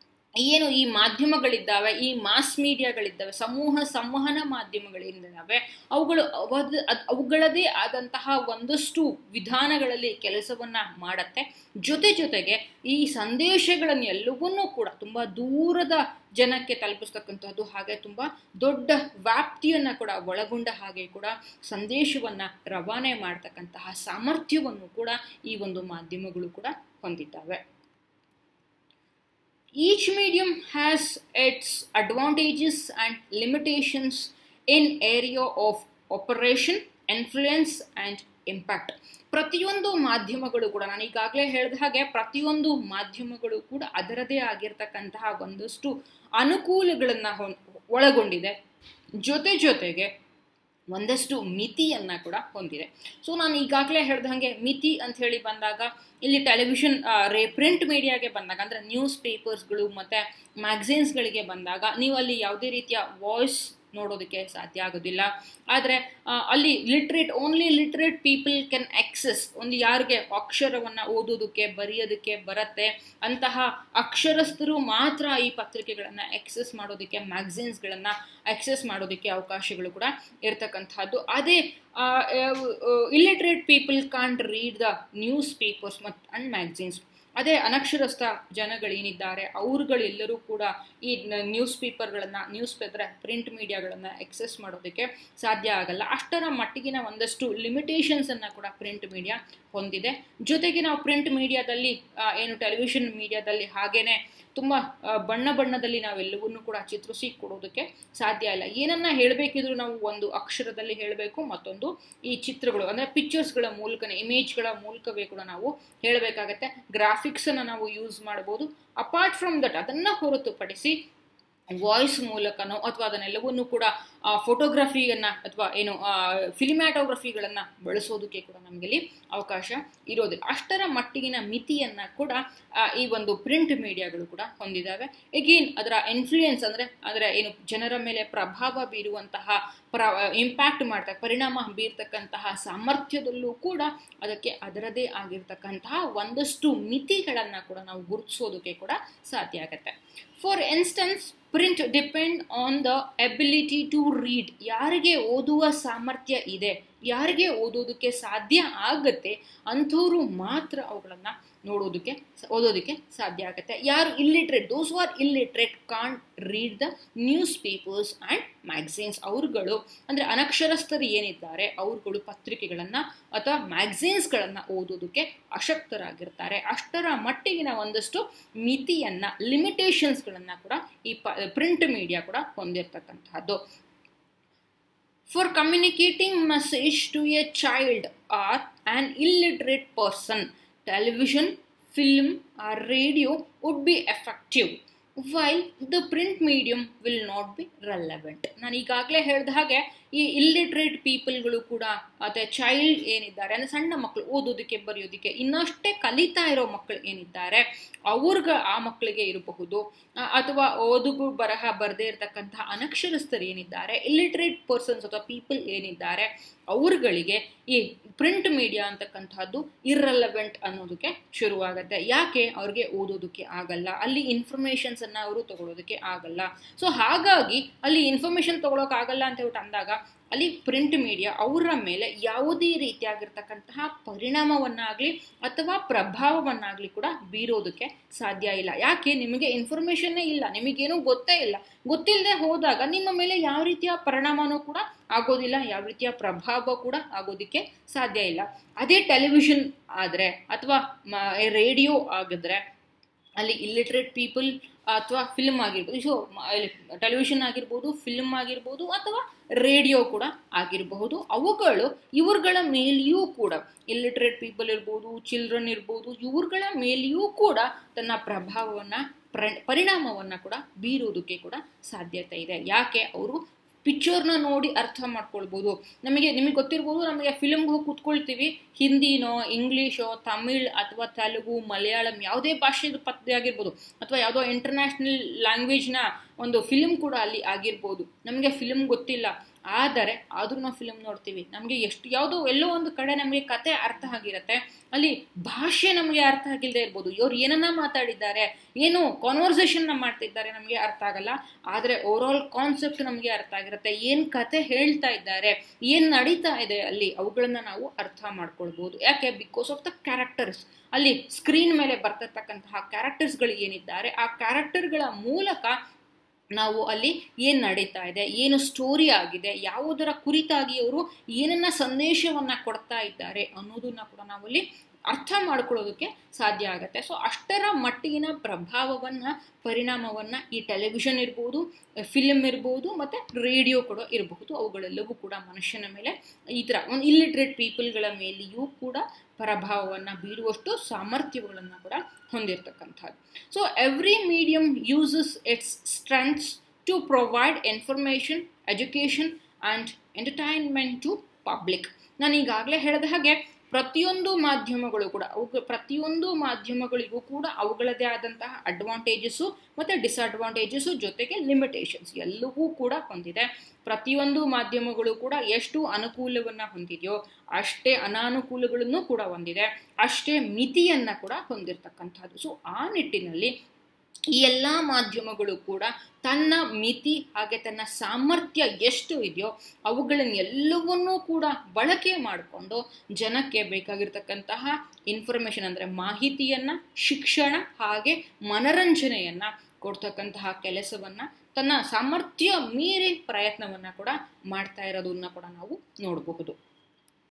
ಏನು ಈ ಮಾಧ್ಯಮಗಳಿದ್ದಾವೆ ಈ ಮಾಸ್ ಮೀಡಿಯಾಗಳಿದ್ದಾವೆ ಸಮೂಹ ಸಂವಹನ ಮಾಧ್ಯಮಗಳಿದ್ದಾವೆ ಅವುಗಳು ಅವದ ಅವುಗಳದೇ ಆದಂತಹ ಒಂದಷ್ಟು ವಿಧಾನಗಳಲ್ಲಿ ಕೆಲಸವನ್ನು ಮಾಡತ್ತೆ ಜೊತೆ ಜೊತೆಗೆ ಈ ಸಂದೇಶಗಳನ್ನೆಲ್ಲವನ್ನೂ ಕೂಡ ತುಂಬ ದೂರದ ಜನಕ್ಕೆ ತಲುಪಿಸ್ತಕ್ಕಂಥದ್ದು ಹಾಗೆ ತುಂಬ ದೊಡ್ಡ ವ್ಯಾಪ್ತಿಯನ್ನು ಕೂಡ ಒಳಗೊಂಡ ಹಾಗೆ ಕೂಡ ಸಂದೇಶವನ್ನು ರವಾನೆ ಮಾಡ್ತಕ್ಕಂತಹ ಸಾಮರ್ಥ್ಯವನ್ನು ಕೂಡ ಈ ಒಂದು ಮಾಧ್ಯಮಗಳು ಕೂಡ ಹೊಂದಿದ್ದಾವೆ each medium has its advantages and limitations in area of operation influence and impact ಪ್ರತಿಯೊಂದು ಮಾಧ್ಯಮಗಳು ಕೂಡ ನಾನು ಈಗಾಗಲೇ ಹೇಳಿದ ಹಾಗೆ ಪ್ರತಿಯೊಂದು ಮಾಧ್ಯಮಗಳು ಕೂಡ ಅದರದೇ ಆಗಿರ್ತಕ್ಕಂತಹ ಒಂದಷ್ಟು ಅನುಕೂಲಗಳನ್ನು ಒಳಗೊಂಡಿದೆ ಜೊತೆ ಜೊತೆಗೆ ಒಂದಷ್ಟು ಮಿತಿಯನ್ನು ಕೂಡ ಹೊಂದಿದೆ ಸೊ ನಾನು ಈಗಾಗಲೇ ಹೇಳ್ದ ಹಾಗೆ ಮಿತಿ ಅಂತ ಹೇಳಿ ಬಂದಾಗ ಇಲ್ಲಿ ಟೆಲಿವಿಷನ್ ರೇ ಪ್ರಿಂಟ್ ಮೀಡಿಯಾಗೆ ಬಂದಾಗ ಅಂದರೆ ನ್ಯೂಸ್ ಪೇಪರ್ಸ್ಗಳು ಮತ್ತು ಮ್ಯಾಗ್ಝಿನ್ಸ್ಗಳಿಗೆ ಬಂದಾಗ ನೀವು ಅಲ್ಲಿ ಯಾವುದೇ ರೀತಿಯ ವಾಯ್ಸ್ ನೋಡೋದಕ್ಕೆ ಸಾಧ್ಯ ಆಗೋದಿಲ್ಲ ಆದರೆ ಅಲ್ಲಿ literate only literate people can access ಒಂದು ಯಾರಿಗೆ ಅಕ್ಷರವನ್ನು ಓದೋದಕ್ಕೆ ಬರೆಯೋದಕ್ಕೆ ಬರುತ್ತೆ ಅಂತಹ ಅಕ್ಷರಸ್ಥರು ಮಾತ್ರ ಈ ಪತ್ರಿಕೆಗಳನ್ನು ಆಕ್ಸೆಸ್ ಮಾಡೋದಕ್ಕೆ ಮ್ಯಾಗ್ಝಿನ್ಸ್ಗಳನ್ನು ಆಕ್ಸೆಸ್ ಮಾಡೋದಕ್ಕೆ ಅವಕಾಶಗಳು ಕೂಡ ಇರ್ತಕ್ಕಂಥದ್ದು ಅದೇ illiterate people can't read the newspapers ಮತ್ತು ಅಂಡ್ ಮ್ಯಾಗ್ಝಿನ್ಸ್ ಅದೇ ಅನಕ್ಷರಸ್ಥ ಜನಗಳೇನಿದ್ದಾರೆ ಅವ್ರುಗಳೆಲ್ಲರೂ ಕೂಡ ಈ ನ್ಯೂಸ್ ಪೇಪರ್ಗಳನ್ನು ನ್ಯೂಸ್ ಪೇಪರ್ ಪ್ರಿಂಟ್ ಮೀಡಿಯಾಗಳನ್ನು ಎಕ್ಸೆಸ್ ಮಾಡೋದಕ್ಕೆ ಸಾಧ್ಯ ಆಗಲ್ಲ ಅಷ್ಟರ ಮಟ್ಟಿಗಿನ ಒಂದಷ್ಟು ಲಿಮಿಟೇಷನ್ಸನ್ನು ಕೂಡ ಪ್ರಿಂಟ್ ಮೀಡಿಯಾ ಹೊಂದಿದೆ ಜೊತೆಗೆ ನಾವು ಪ್ರಿಂಟ್ ಮೀಡಿಯಾದಲ್ಲಿ ಏನು ಟೆಲಿವಿಷನ್ ಮೀಡಿಯಾದಲ್ಲಿ ಹಾಗೇನೆ ತುಂಬ ಬಣ್ಣ ಬಣ್ಣದಲ್ಲಿ ನಾವೆಲ್ಲವನ್ನೂ ಕೂಡ ಚಿತ್ರಿಸಿ ಕೊಡೋದಕ್ಕೆ ಸಾಧ್ಯ ಇಲ್ಲ ಏನನ್ನ ಹೇಳಬೇಕಿದ್ರು ನಾವು ಒಂದು ಅಕ್ಷರದಲ್ಲಿ ಹೇಳಬೇಕು ಮತ್ತೊಂದು ಈ ಚಿತ್ರಗಳು ಅಂದರೆ ಪಿಕ್ಚರ್ಸ್ಗಳ ಮೂಲಕನೇ ಇಮೇಜ್ಗಳ ಮೂಲಕವೇ ಕೂಡ ನಾವು ಹೇಳಬೇಕಾಗತ್ತೆ ಗ್ರಾಫಿಕ್ಸನ್ನು ನಾವು ಯೂಸ್ ಮಾಡ್ಬೋದು ಅಪಾರ್ಟ್ ಫ್ರಮ್ ದಟ್ ಅದನ್ನು ಹೊರತುಪಡಿಸಿ ವಾಯ್ಸ್ ಮೂಲಕನೋ ಅಥವಾ ಅದನ್ನೆಲ್ಲವನ್ನೂ ಕೂಡ ಫೋಟೋಗ್ರಫಿಯನ್ನು ಅಥವಾ ಏನು ಫಿಲಿಮ್ಯಾಟೋಗ್ರಫಿಗಳನ್ನು ಬಳಸೋದಕ್ಕೆ ಕೂಡ ನಮಗೆ ಇಲ್ಲಿ ಅವಕಾಶ ಇರೋದಿಲ್ಲ ಅಷ್ಟರ ಮಟ್ಟಿಗಿನ ಮಿತಿಯನ್ನು ಕೂಡ ಈ ಒಂದು ಪ್ರಿಂಟ್ ಮೀಡಿಯಾಗಳು ಕೂಡ ಹೊಂದಿದ್ದಾವೆ ಎಗೇನ್ ಅದರ ಇನ್ಫ್ಲೂಯೆನ್ಸ್ ಅಂದರೆ ಅಂದರೆ ಏನು ಜನರ ಮೇಲೆ ಪ್ರಭಾವ ಬೀರುವಂತಹ ಪ್ರ ಇಂಪ್ಯಾಕ್ಟ್ ಮಾಡ್ತಾ ಪರಿಣಾಮ ಬೀರ್ತಕ್ಕಂತಹ ಸಾಮರ್ಥ್ಯದಲ್ಲೂ ಕೂಡ ಅದಕ್ಕೆ ಅದರದೇ ಆಗಿರ್ತಕ್ಕಂತಹ ಒಂದಷ್ಟು ಮಿತಿಗಳನ್ನು ಕೂಡ ನಾವು ಗುರುತಿಸೋದಕ್ಕೆ ಕೂಡ ಸಾಧ್ಯ ಆಗುತ್ತೆ for instance print depend on the ability to read ಯಾರಿಗೆ ಓದುವ ಸಾಮರ್ಥ್ಯ ಇದೆ ಯಾರಿಗೆ ಓದೋದಕ್ಕೆ ಸಾಧ್ಯ ಆಗುತ್ತೆ ಅಂಥವ್ರು ಮಾತ್ರ ಅವುಗಳನ್ನು ನೋಡೋದಕ್ಕೆ ಓದೋದಕ್ಕೆ ಸಾಧ್ಯ ಆಗುತ್ತೆ ಯಾರು illiterate those are illiterate can't read the newspapers and magazines ಅವ್ರುಗಳು ಅಂದರೆ ಅನಕ್ಷರಸ್ಥರು ಏನಿದ್ದಾರೆ ಅವ್ರುಗಳು ಪತ್ರಿಕೆಗಳನ್ನು ಅಥವಾ ಮ್ಯಾಗ್ಝಿನ್ಸ್ಗಳನ್ನು ಓದೋದಕ್ಕೆ ಅಶಕ್ತರಾಗಿರ್ತಾರೆ ಅಷ್ಟರ ಮಟ್ಟಿಗಿನ ಒಂದಷ್ಟು ಮಿತಿಯನ್ನು ಲಿಮಿಟೇಷನ್ಸ್ಗಳನ್ನು ಕೂಡ ಈ ಪ ಪ್ರಿಂಟ್ ಮೀಡಿಯಾ ಕೂಡ ಹೊಂದಿರತಕ್ಕಂತಹದ್ದು for communicating message to a child or an illiterate person television, film, or radio would be effective while the print medium will not be relevant. ನಾನು ಈಗಾಗಲೇ ಹೇಳಿದ ಹಾಗೆ ಈ ಇಲ್ಲಿಟ್ರೇಟ್ ಪೀಪಲ್ಗಳು ಕೂಡ ಮತ್ತು ಚೈಲ್ಡ್ ಏನಿದ್ದಾರೆ ಅಂದರೆ ಸಣ್ಣ ಮಕ್ಕಳು ಓದೋದಕ್ಕೆ ಬರೆಯೋದಕ್ಕೆ ಇನ್ನಷ್ಟೇ ಕಲಿತಾ ಇರೋ ಮಕ್ಕಳು ಏನಿದ್ದಾರೆ ಅವ್ರಿಗೆ ಆ ಮಕ್ಕಳಿಗೆ ಇರಬಹುದು ಅಥವಾ ಓದುಗು ಬರಹ ಬರದೇ ಇರತಕ್ಕಂತಹ ಅನಕ್ಷರಸ್ಥರು ಏನಿದ್ದಾರೆ ಇಲ್ಲಿಟ್ರೇಟ್ ಪರ್ಸನ್ಸ್ ಅಥವಾ ಪೀಪಲ್ ಏನಿದ್ದಾರೆ ಅವ್ರುಗಳಿಗೆ ಈ ಪ್ರಿಂಟ್ ಮೀಡಿಯಾ ಅಂತಕ್ಕಂಥದ್ದು ಇರ್ರೆಲವೆಂಟ್ ಅನ್ನೋದಕ್ಕೆ ಶುರುವಾಗುತ್ತೆ ಯಾಕೆ ಅವ್ರಿಗೆ ಓದೋದಕ್ಕೆ ಆಗಲ್ಲ ಅಲ್ಲಿ ಇನ್ಫಾರ್ಮೇಷನ್ಸನ್ನು ಅವರು ತಗೊಳ್ಳೋದಕ್ಕೆ ಆಗಲ್ಲ ಸೊ ಹಾಗಾಗಿ ಅಲ್ಲಿ ಇನ್ಫಾರ್ಮೇಷನ್ ತಗೊಳೋಕ್ಕಾಗಲ್ಲ ಅಂತ ಹೇಳ್ಬಿಟ್ಟು ಅಂದಾಗ ಅಲ್ಲಿ ಪ್ರಿಂಟ್ ಮೀಡಿಯಾ ಅವರ ಮೇಲೆ ಯಾವುದೇ ರೀತಿಯಾಗಿರ್ತಕ್ಕಂತಹ ಪರಿಣಾಮವನ್ನಾಗಲಿ ಅಥವಾ ಪ್ರಭಾವವನ್ನಾಗಲಿ ಕೂಡ ಬೀರೋದಕ್ಕೆ ಸಾಧ್ಯ ಇಲ್ಲ ಯಾಕೆ ನಿಮಗೆ ಇನ್ಫಾರ್ಮೇಷನ್ನೇ ಇಲ್ಲ ನಿಮಗೇನೂ ಗೊತ್ತೇ ಇಲ್ಲ ಗೊತ್ತಿಲ್ಲದೆ ಹೋದಾಗ ನಿಮ್ಮ ಮೇಲೆ ಯಾವ ರೀತಿಯ ಪರಿಣಾಮನೂ ಕೂಡ ಆಗೋದಿಲ್ಲ ಯಾವ ರೀತಿಯ ಪ್ರಭಾವ ಕೂಡ ಆಗೋದಕ್ಕೆ ಸಾಧ್ಯ ಇಲ್ಲ ಅದೇ ಟೆಲಿವಿಷನ್ ಆದರೆ ಅಥವಾ ರೇಡಿಯೋ ಆಗಿದ್ರೆ ಅಲ್ಲಿ ಇಲ್ಲಿಟ್ರೇಟ್ ಪೀಪಲ್ ಅಥವಾ ಫಿಲ್ಮ್ ಆಗಿರ್ಬೋದು ಸೊ ಟೆಲಿವಿಷನ್ ಆಗಿರ್ಬೋದು ಫಿಲ್ಮ್ ಆಗಿರ್ಬೋದು ಅಥವಾ ರೇಡಿಯೋ ಕೂಡ ಆಗಿರಬಹುದು ಅವುಗಳು ಇವ್ರುಗಳ ಮೇಲೆಯೂ ಕೂಡ ಇಲ್ಲಿಟ್ರೇಟ್ ಪೀಪಲ್ ಇರ್ಬೋದು ಚಿಲ್ಡ್ರನ್ ಇರ್ಬೋದು ಇವ್ರುಗಳ ಮೇಲೆಯೂ ಕೂಡ ತನ್ನ ಪ್ರಭಾವವನ್ನು ಪ್ರ ಪರಿಣಾಮವನ್ನು ಕೂಡ ಬೀರೋದಕ್ಕೆ ಕೂಡ ಸಾಧ್ಯತೆ ಇದೆ ಯಾಕೆ ಅವರು ಪಿಕ್ಚರ್ನ ನೋಡಿ ಅರ್ಥ ಮಾಡ್ಕೊಳ್ಬೋದು ನಮಗೆ ನಿಮಗೆ ಗೊತ್ತಿರ್ಬೋದು ನಮಗೆ ಫಿಲ್ಮ್ಗೆ ಹೋಗಿ ಕೂತ್ಕೊಳ್ತೀವಿ ಹಿಂದಿನೋ ಇಂಗ್ಲೀಷೋ ತಮಿಳ್ ಅಥವಾ ತೆಲುಗು ಮಲಯಾಳಂ ಯಾವುದೇ ಭಾಷೆದು ಪದ್ಯ ಆಗಿರ್ಬೋದು ಅಥವಾ ಯಾವುದೋ ಇಂಟರ್ನ್ಯಾಷನಲ್ ಲ್ಯಾಂಗ್ವೇಜ್ನ ಒಂದು ಫಿಲ್ಮ್ ಕೂಡ ಅಲ್ಲಿ ಆಗಿರ್ಬೋದು ನಮಗೆ ಫಿಲ್ಮ್ ಗೊತ್ತಿಲ್ಲ ಆದರೆ ಆದರೂ ನಾವು ಫಿಲ್ಮ್ ನೋಡ್ತೀವಿ ನಮಗೆ ಎಷ್ಟು ಯಾವುದೋ ಎಲ್ಲೋ ಒಂದು ಕಡೆ ನಮಗೆ ಕತೆ ಅರ್ಥ ಆಗಿರುತ್ತೆ ಅಲ್ಲಿ ಭಾಷೆ ನಮಗೆ ಅರ್ಥ ಆಗಿಲ್ಲದೆ ಇರ್ಬೋದು ಇವ್ರು ಏನನ್ನ ಮಾತಾಡಿದ್ದಾರೆ ಏನು ಕಾನ್ವರ್ಸೇಷನ್ನ ಮಾಡ್ತಿದ್ದಾರೆ ನಮಗೆ ಅರ್ಥ ಆಗಲ್ಲ ಆದರೆ ಓವರ್ ಆಲ್ ಕಾನ್ಸೆಪ್ಟ್ ನಮಗೆ ಅರ್ಥ ಆಗಿರುತ್ತೆ ಏನು ಕತೆ ಹೇಳ್ತಾ ಇದ್ದಾರೆ ಏನು ನಡೀತಾ ಇದೆ ಅಲ್ಲಿ ಅವುಗಳನ್ನ ನಾವು ಅರ್ಥ ಮಾಡ್ಕೊಳ್ಬೋದು ಯಾಕೆ ಬಿಕಾಸ್ ಆಫ್ ದ ಕ್ಯಾರೆಕ್ಟರ್ಸ್ ಅಲ್ಲಿ ಸ್ಕ್ರೀನ್ ಮೇಲೆ ಬರ್ತಿರ್ತಕ್ಕಂತಹ ಕ್ಯಾರೆಕ್ಟರ್ಸ್ಗಳು ಏನಿದ್ದಾರೆ ಆ ಕ್ಯಾರೆಕ್ಟರ್ಗಳ ಮೂಲಕ ನಾವು ಅಲ್ಲಿ ಏನು ನಡೀತಾ ಇದೆ ಏನು ಸ್ಟೋರಿ ಆಗಿದೆ ಯಾವುದರ ಕುರಿತಾಗಿ ಅವರು ಏನನ್ನ ಸಂದೇಶವನ್ನು ಕೊಡ್ತಾ ಇದ್ದಾರೆ ಅನ್ನೋದನ್ನ ಕೂಡ ನಾವಲ್ಲಿ ಅರ್ಥ ಮಾಡ್ಕೊಳ್ಳೋದಕ್ಕೆ ಸಾಧ್ಯ ಆಗುತ್ತೆ ಸೊ ಅಷ್ಟರ ಮಟ್ಟಿಗಿನ ಪ್ರಭಾವವನ್ನು ಪರಿಣಾಮವನ್ನು ಈ ಟೆಲಿವಿಷನ್ ಇರ್ಬೋದು ಫಿಲ್ಮ್ ಇರ್ಬೋದು ಮತ್ತು ರೇಡಿಯೋ ಕೂಡ ಇರಬಹುದು ಅವುಗಳೆಲ್ಲವೂ ಕೂಡ ಮನುಷ್ಯನ ಮೇಲೆ ಈ ಥರ ಒಂದು ಇಲ್ಲಿಟ್ರೇಟ್ ಪೀಪಲ್ಗಳ ಮೇಲೆಯೂ ಕೂಡ ಪ್ರಭಾವವನ್ನು ಬೀರುವಷ್ಟು ಸಾಮರ್ಥ್ಯಗಳನ್ನು ಕೂಡ ಹೊಂದಿರತಕ್ಕಂಥದ್ದು so every medium uses its strengths to provide information education and entertainment to public ನಾನು ಈಗಾಗಲೇ ಹೇಳಿದ ಹಾಗೆ ಪ್ರತಿಯೊಂದು ಮಾಧ್ಯಮಗಳು ಕೂಡ ಅವು ಪ್ರತಿಯೊಂದು ಮಾಧ್ಯಮಗಳಿಗೂ ಕೂಡ ಅವುಗಳದೇ ಆದಂತಹ ಅಡ್ವಾಂಟೇಜಸ್ಸು ಮತ್ತು ಡಿಸ್ಅಡ್ವಾಂಟೇಜಸ್ಸು ಜೊತೆಗೆ ಲಿಮಿಟೇಷನ್ಸ್ ಎಲ್ಲವೂ ಕೂಡ ಹೊಂದಿದೆ ಪ್ರತಿಯೊಂದು ಮಾಧ್ಯಮಗಳು ಕೂಡ ಎಷ್ಟು ಅನುಕೂಲವನ್ನು ಹೊಂದಿದೆಯೋ ಅಷ್ಟೇ ಅನಾನುಕೂಲಗಳನ್ನು ಕೂಡ ಹೊಂದಿದೆ ಅಷ್ಟೇ ಮಿತಿಯನ್ನು ಕೂಡ ಹೊಂದಿರತಕ್ಕಂಥದ್ದು ಸೊ ಆ ನಿಟ್ಟಿನಲ್ಲಿ ಈ ಎಲ್ಲ ಮಾಧ್ಯಮಗಳು ಕೂಡ ತನ್ನ ಮಿತಿ ಹಾಗೆ ತನ್ನ ಸಾಮರ್ಥ್ಯ ಎಷ್ಟು ಇದೆಯೋ ಅವುಗಳನ್ನ ಎಲ್ಲವನ್ನೂ ಕೂಡ ಬಳಕೆ ಮಾಡಿಕೊಂಡು ಜನಕ್ಕೆ ಬೇಕಾಗಿರ್ತಕ್ಕಂತಹ ಇನ್ಫಾರ್ಮೇಷನ್ ಅಂದರೆ ಮಾಹಿತಿಯನ್ನು ಶಿಕ್ಷಣ ಹಾಗೆ ಮನರಂಜನೆಯನ್ನು ಕೊಡ್ತಕ್ಕಂತಹ ಕೆಲಸವನ್ನು ತನ್ನ ಸಾಮರ್ಥ್ಯ ಮೀರಿ ಪ್ರಯತ್ನವನ್ನು ಕೂಡ ಮಾಡ್ತಾ ಇರೋದನ್ನ ಕೂಡ ನಾವು ನೋಡಬಹುದು